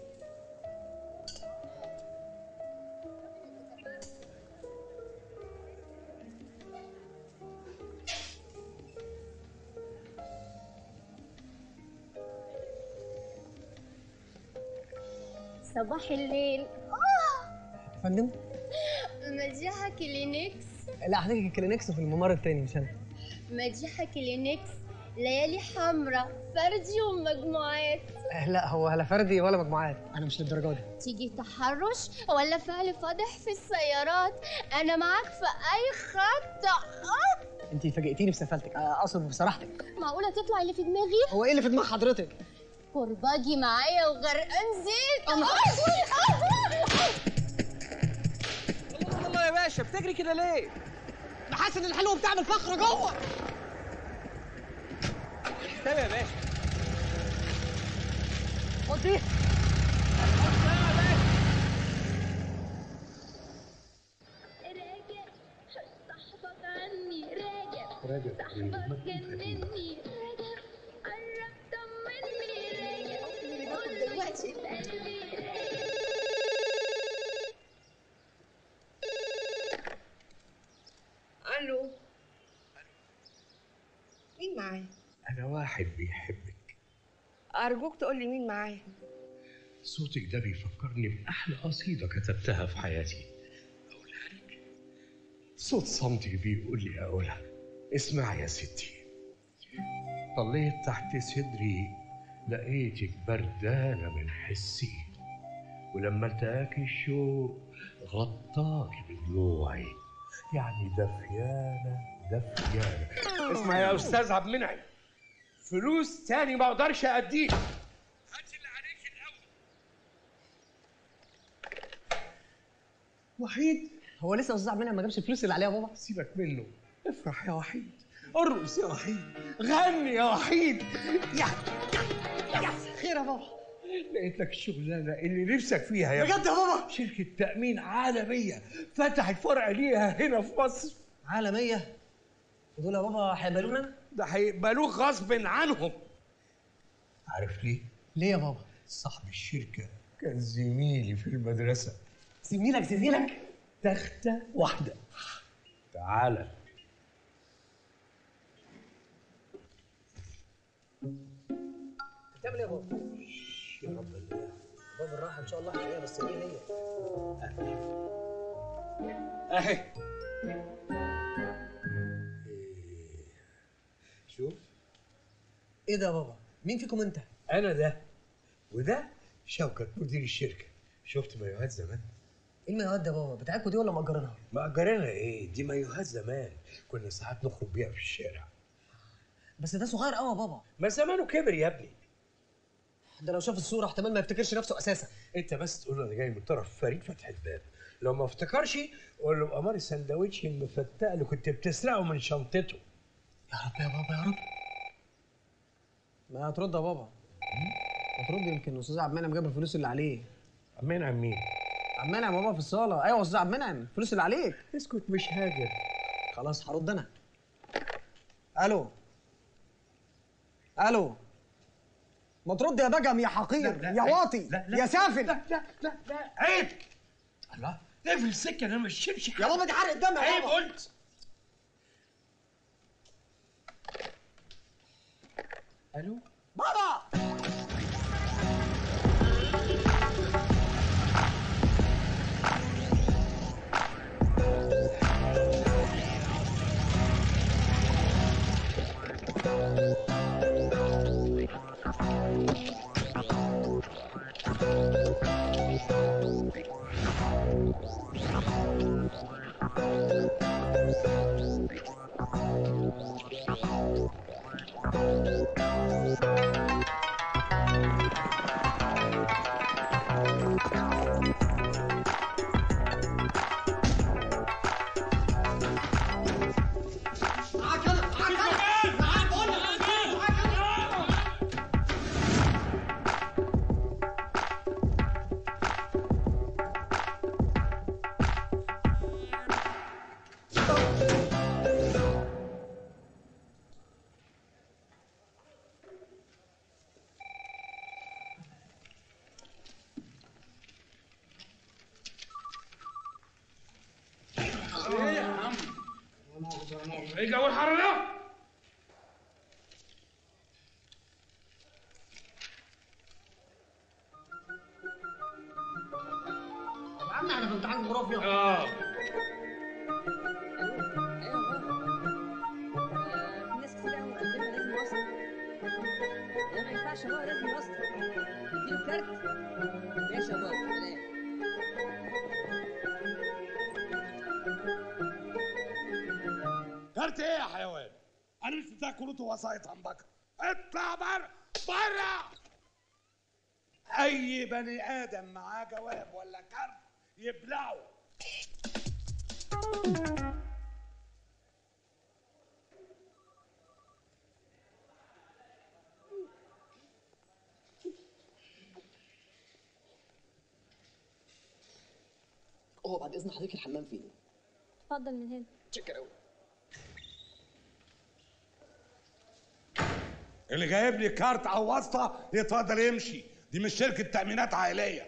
S: صباح الليل
D: فندم
S: مديحة كلينكس
D: لا حضرتك الكلينكس في الممر التاني مش انا
S: مديحة كلينكس ليالي حمراء فردي ومجموعات
D: آه، لا هو لا فردي ولا مجموعات انا مش للدرجه دي
S: تيجي تحرش ولا فعل فاضح في السيارات انا معاك في اي خط آه!
D: انت فاجئتيني بسفالتك آه، اقصد بصراحتك
S: معقولة تطلع اللي في دماغي
D: هو ايه اللي في دماغ حضرتك
S: كرباجي معايا وغرقان زيت
D: أنا-
Z: الله يا باشا بتجري كده ليه
D: بحس ان الحلوه بتعمل فخر جوه
Z: استنى يا باشا
D: خد دي
S: راجع صاحبك عني راجع
B: راجع
S: صاحبك جنني راجع قرب طمني راجع قول دلوقتي في قلبي راجع
C: الو مين معايا
B: انا واحد بيحبك
C: ارجوك تقول لي مين معايا
B: صوتك ده بيفكرني باحلى قصيده كتبتها في حياتي اقولها لك صوت صمتك بيقول لي اقولها اسمع يا ستي طليت تحت صدري لقيتك بردانة من حسي ولما التقاك الشوق غطاك بضلوعي يعني دفيانة دفيانة اسمع يا استاذ عبد المنعم فلوس تاني ما اقدرش اديك وحيد
D: هو لسه استاذ عبد المنعم ما جابش الفلوس اللي عليها يا بابا
B: سيبك منه افرح يا وحيد ارقص يا وحيد غني يا وحيد يا
D: خير يا بابا
B: لقيت لك الشغلانه اللي نفسك فيها يا
D: بجد
B: ابني.
D: يا بابا؟
B: شركه تامين عالميه فتحت فرع ليها هنا في مصر
D: عالميه ودول يا بابا هيقبلونا انا
B: ده هيقبلوك غصب عنهم عارف ليه؟
D: ليه يا بابا
B: صاحب الشركه كان زميلي في المدرسه
D: زميلك زميلك
B: تختة واحدة تعالى
D: بتعمل ايه يا بابا
B: يا رب الله
D: بابا الراحه ان شاء الله هتلاقيها بس ايه هي
B: اهي شوف
D: ايه ده يا بابا مين فيكم انت
B: انا ده وده شوكت مدير الشركه شفت مايوهات زمان
D: ايه المايوهات ده يا بابا بتاعتكوا دي ولا مأجرينها
B: مأجرينها ايه دي مايوهات زمان كنا ساعات نخرج بيها في الشارع
D: بس ده صغير قوي يا بابا
B: ما زمانه كبر يا ابني
D: ده لو شاف الصوره احتمال ما يفتكرش نفسه اساسا
B: انت بس تقول له انا جاي من طرف فريد فتح الباب لو ما افتكرش قول له بقمار السندوتش المفتق اللي كنت بتسرقه من شنطته
D: يا رب يا بابا يا رب ما هترد يا بابا هترد يمكن استاذ عبد المنعم جاب الفلوس اللي عليه
B: عبد المنعم مين؟
D: عبد المنعم يا بابا في الصاله ايوه استاذ عبد المنعم الفلوس اللي عليك
B: اسكت مش هاجر
D: خلاص هرد انا الو الو ما ترد يا بجم يا حقير
B: لا،
D: يا
B: لا،
D: واطي
B: لا، لا،
D: يا سافل
B: لا لا لا لا عيب الله اقفل السكه انا مش شمش
D: يا بابا دي حرق دم يا
B: عيب
D: بابا
B: قلت الو
D: بابا
Z: معاك انا معاك انا معاك بقول لك معاك انا
B: ايه يا عم ايه جو الحر ده؟
Z: يا عم احنا في امتحان جغرافيا
B: اه
Y: في ناس كتير قوي مقدمه لازم واسطه لا ما ينفعش هو لازم واسطه اديله كارت ماشي يا بابا سلام
E: كارت ايه يا حيوان؟ انا مش بتاع كروت ووسائط همبكه اطلع بره بره اي بني ادم معاه جواب ولا كارت يبلعه
U: هو بعد اذن حضرتك الحمام فين؟
O: اتفضل من هنا
U: شكرا قوي
E: اللي جايب لي كارت او واسطه يتفضل يمشي دي مش شركه تامينات عائليه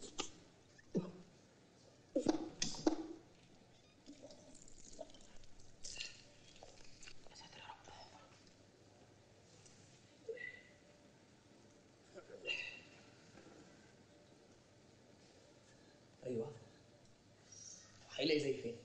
U: ايوه هيلاقي زي فين؟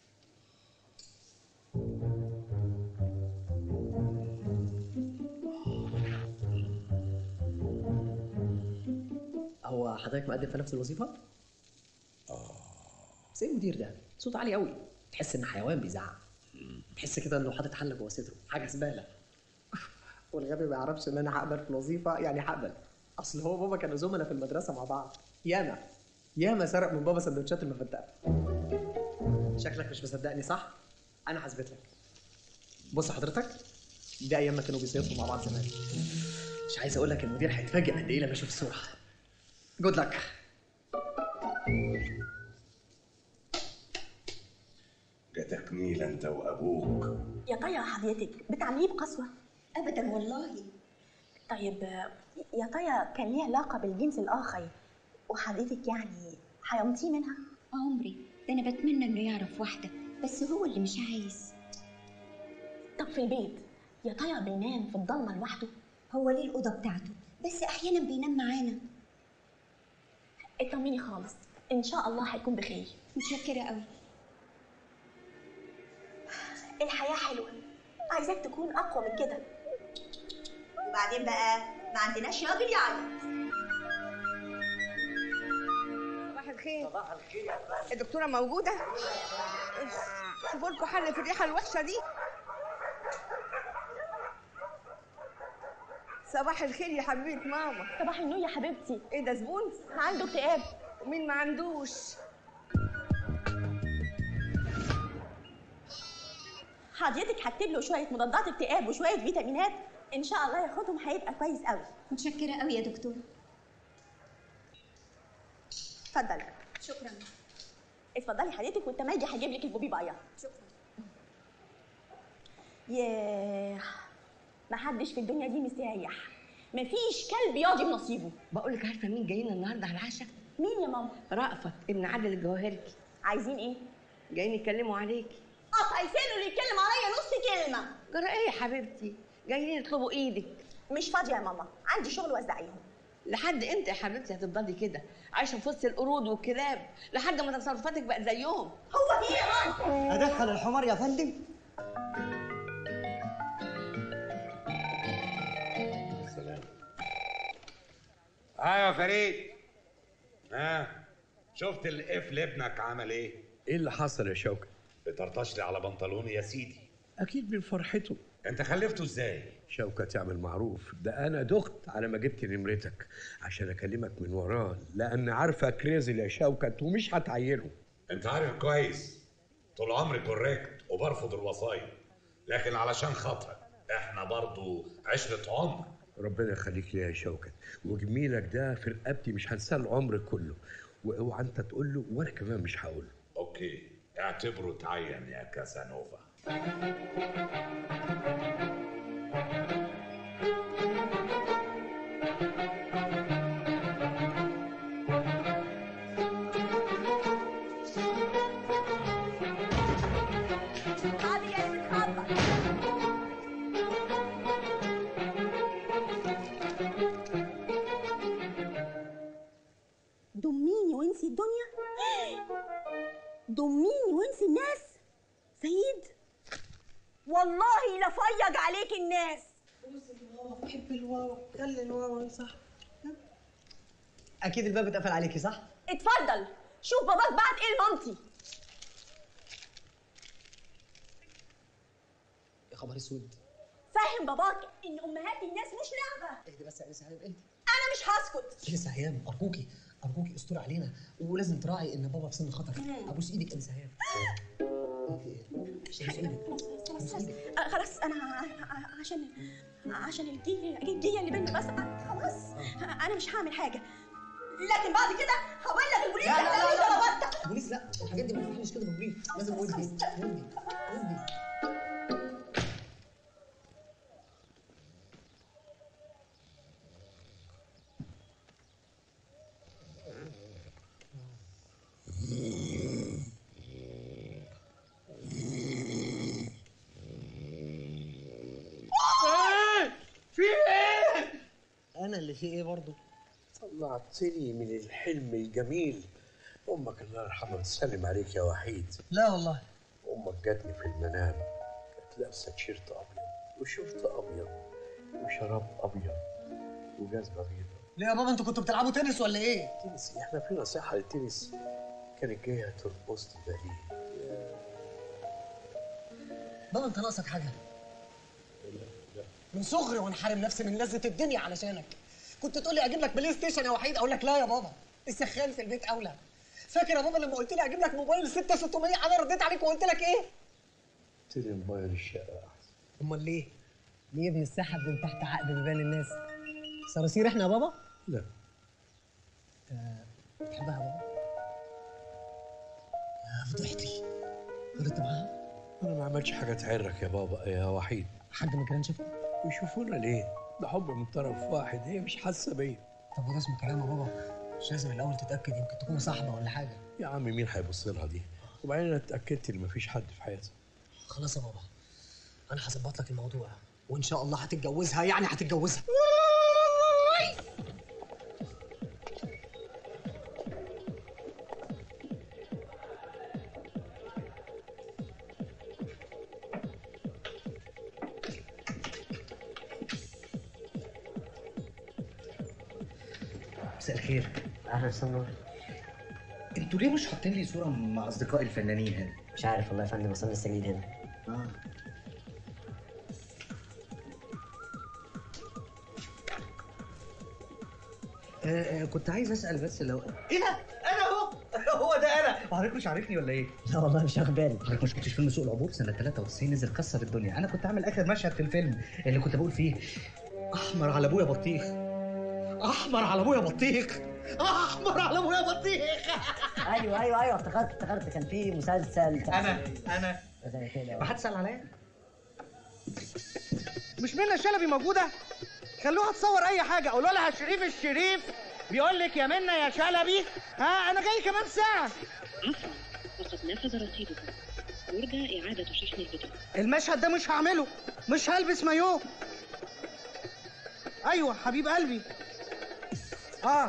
U: هو حضرتك مقدم في نفس الوظيفة؟ اه زي المدير ده صوت عالي قوي تحس ان حيوان بيزعق تحس كده انه حاطط حله جوه صدره حاجه زباله والغبي ما يعرفش ان انا هقبل في الوظيفه يعني هقبل اصل هو بابا كانوا زملاء في المدرسه مع بعض ياما ياما سرق من بابا سندوتشات المفتقه شكلك مش مصدقني صح انا هثبت لك بص حضرتك دي ايام ما كانوا بيصيفوا مع بعض زمان مش عايز اقول لك المدير هيتفاجئ قد ايه لما يشوف الصوره جود لك
E: جاتك نيلة انت وابوك
Y: يا طيب حضرتك بتعمليه بقسوه ابدا والله طيب يا طيب كان ليه علاقه بالجنس الاخر وحضرتك يعني حيمتيه منها
S: عمري ده انا بتمنى انه يعرف واحده بس هو اللي مش عايز
Y: طب في البيت يا طيب بينام في الضلمه لوحده
S: هو ليه الاوضه بتاعته بس احيانا بينام معانا
Y: اطمني خالص ان شاء الله هيكون بخير
S: متشكره قوي
Y: الحياه حلوه عايزاك تكون اقوى من كده
G: وبعدين بقى ما عندناش راجل يعيط
C: صباح الخير صباح الخير الدكتورة موجودة؟ شوفوا لكم حل في الريحة الوحشة دي صباح الخير يا حبيبة ماما
Y: صباح النور يا حبيبتي
C: ايه ده زبون؟
Y: عنده اكتئاب
C: مين ما عندوش؟
Y: حضرتك هكتب له شويه مضادات اكتئاب وشويه فيتامينات ان شاء الله ياخدهم هيبقى كويس قوي
S: متشكره قوي يا دكتور
Y: اتفضل
S: شكرا
Y: اتفضلي حضرتك وانت ماجي هجيب لك البوبي بايا
S: شكرا
Y: ياه محدش في الدنيا دي مستريح مفيش كلب ياضي بنصيبه
C: بقول لك عارفة مين جايين النهاردة على العشاء؟
Y: مين يا ماما؟
C: رأفت ابن عادل الجواهرجي
Y: عايزين ايه؟
C: جايين يتكلموا عليكي
Y: قطع لسانه اللي يتكلم عليا نص كلمه
C: جرى ايه يا حبيبتي؟ جايين يطلبوا ايدك
Y: مش فاضيه يا ماما عندي شغل وزعيهم
C: لحد امتى يا حبيبتي هتفضلي كده عايشه في وسط القرود والكلاب لحد ما تصرفاتك بقت زيهم
Y: هو في ايه
D: ادخل الحمار يا فندم
E: سلام ايوه يا فريد ها شفت القفل ابنك عمل ايه؟
B: ايه اللي حصل يا شوكة؟
E: بترطش لي على بنطلوني يا سيدي
B: اكيد من فرحته
E: انت خلفته ازاي
B: شوكة تعمل معروف ده انا دخت على ما جبت نمرتك عشان اكلمك من وراه لان عارفه كريزل يا شوكت ومش هتعينه
E: انت عارف كويس طول عمري كوريكت وبرفض الوصايا لكن علشان خاطرك احنا برضو عشرة عمر
B: ربنا يخليك ليا يا شوكت وجميلك ده في رقبتي مش هنساه العمر كله واوعى انت تقول له وانا كمان مش هقول له
E: اوكي اعتبره تعين يا كاسانوفا
Y: حاضر يا بتخبط
F: ضميني وانسي الدنيا ضميني وانسي الناس سيد والله لفيج عليك الناس
Z: بحب الواو خلي الواو صح
D: اكيد الباب اتقفل عليكي صح
F: اتفضل شوف باباك بعت ايه لمامتي
Z: يا خبر اسود
F: فاهم باباك ان امهات الناس مش لعبه
Z: اهدي بس يا انسه هيام اهدي
F: انا مش هسكت
Z: انسه هيام ارجوكي ارجوكي استر علينا ولازم تراعي ان بابا في سن خطر ابوس ايدك انسه هيام ابوس ايدك
F: خلاص خلاص آه، خلاص انا ع- ع- عشان عشان الجيه الجيه اللي بيننا بس آه، خلاص آه، انا مش هعمل حاجه لكن بعد كده هبلغ البوليس
Z: لا لا لا لا
F: هتلاقيني ضربتك.
Z: البوليس لا الحاجات دي ما تفهمش كده بالبوليس لازم ودي ودي ودي
B: في ايه؟
D: انا اللي في ايه برضه
B: طلعتني من الحلم الجميل امك الله يرحمها بتسلم عليك يا وحيد
D: لا والله
B: امك جاتني في المنام كانت لابسه تيشيرت ابيض وشورت ابيض وشراب ابيض وجزمه بيضاء
D: ليه يا بابا انتوا كنتوا بتلعبوا تنس ولا ايه
B: تنس احنا في نصيحه للتنس كانت جايه ترقص لي باليه
D: بابا انت ناقصك حاجه من صغري وانا حارم نفسي من لذة الدنيا علشانك كنت تقول لي اجيب لك بلاي ستيشن يا وحيد اقول لك لا يا بابا السخان في البيت اولى فاكر يا بابا لما قلت لي اجيب لك موبايل 6600 انا رديت عليك وقلت لك ايه
B: قلت لي موبايل الشقه احسن
D: امال ليه ليه ابن السحب من تحت عقد بيبان الناس صراصير احنا يا بابا
B: لا
D: بتحبها يا بابا يا فضحتي غلطت معاها
B: انا ما عملتش حاجه تعرك يا بابا يا وحيد
D: حد ما كان شافه
B: يشوفونا ليه ده حب من طرف واحد هي مش حاسه بيا
D: طب وده اسمه كلام يا بابا مش لازم الاول تتاكد يمكن تكون صاحبه ولا حاجه
B: يا عم مين هيبص لها دي وبعدين انا اتاكدت ان مفيش حد في حياتي
D: خلاص يا بابا انا هظبط لك الموضوع وان شاء الله هتتجوزها يعني هتتجوزها
K: مساء الخير
D: اهلا وسهلا
K: انتوا ليه مش حاطين لي صوره مع اصدقائي الفنانين هنا؟
D: مش عارف والله يا فندم بس انا لسه جديد هنا
K: اه آه، آه، كنت عايز اسال بس لو ايه ده؟ انا اهو هو ده انا وحضرتك مش عارفني ولا ايه؟
D: لا والله مش واخد بالي
K: حضرتك ما شفتش فيلم سوق العبور سنه 93 نزل كسر الدنيا انا كنت عامل اخر مشهد في الفيلم اللي كنت بقول فيه احمر على ابويا بطيخ احمر على ابويا بطيخ احمر على ابويا بطيخ
D: ايوه ايوه ايوه افتكرت افتكرت كان في مسلسل
K: انا انا
D: زي كده
K: ما حد سال عليا
M: مش منى شلبي موجوده خلوها تصور اي حاجه قولوا لها شريف الشريف بيقول لك يا منى يا شلبي ها انا جاي كمان ساعه
N: وقد نفذ رصيدكم يرجى إعادة شحن البطاقة
M: المشهد ده مش هعمله مش هلبس مايو ايوه حبيب قلبي اه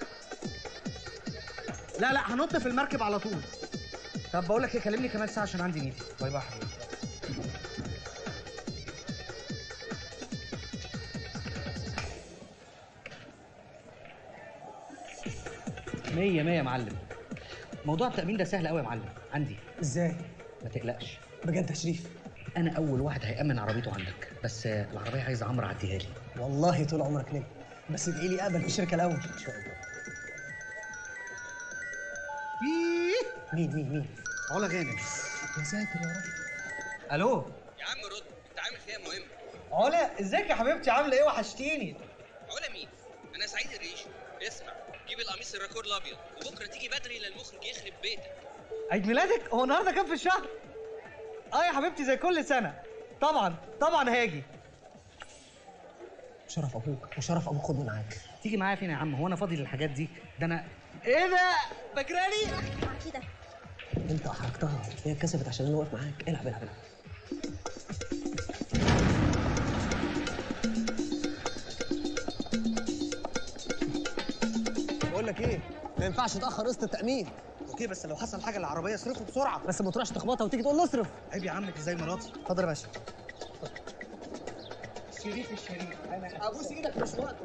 M: لا لا هنط في المركب على طول
K: طب بقول لك ايه كلمني كمان ساعه عشان عندي ميتنج باي باي يا حبيبي مية مية يا معلم موضوع التأمين ده سهل قوي يا معلم عندي
D: ازاي؟
K: ما تقلقش
M: بجد يا شريف
K: انا اول واحد هيامن عربيته عندك بس آه، العربيه عايز عمرو عديها لي
M: والله طول عمرك نجم بس ادعي لي اقبل في الشركه الاول ان شاء الله مين مين مين
K: علا غانم
M: يا ساتر يا رب الو
U: يا عم رد انت عامل فيها مهم
M: علا ازيك يا حبيبتي عامله ايه وحشتيني
U: علا مين انا سعيد الريش اسمع جيب القميص الراكور الابيض وبكره تيجي بدري للمخرج يخرب بيتك
M: عيد ميلادك هو النهارده كام في الشهر اه يا حبيبتي زي كل سنه طبعا طبعا هاجي شرف ابوك وشرف ابوك خدني معاك
K: تيجي معايا فين يا عم هو انا فاضي للحاجات دي ده انا
M: ايه ده فاكراني
Y: كده
M: انت احرجتها هي اتكسفت عشان انا واقف معاك العب العب العب بقول لك ايه ما ينفعش تاخر قسط التامين اوكي بس لو حصل حاجه للعربيه اصرفه بسرعه بس ما تروحش تخبطها وتيجي تقول له اصرف عيب يا عم انت زي مراتي اتفضل يا باشا شريف الشريف انا ابوس ايدك مش وقته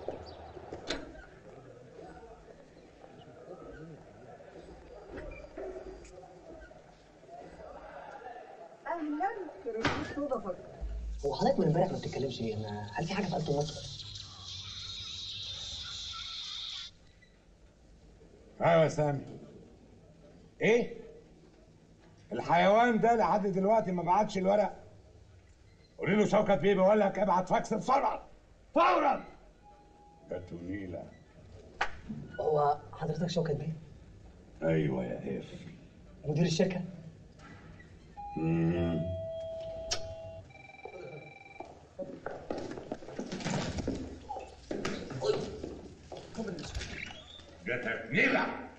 C: اهلا صدفك
M: هو حضرتك من امبارح ما بتتكلمش ليه؟ انا هل في حاجه في قلب مصر؟
E: ايوه يا سامي ايه الحيوان ده لحد دلوقتي ما بعتش الورق قولي له شوكت بيه بيقول لك ابعت فاكس بسرعه فورا ده تونيله
M: هو حضرتك شوكت بيه؟
E: ايوه يا اف
M: مدير الشركه؟
E: مم. ده تكميله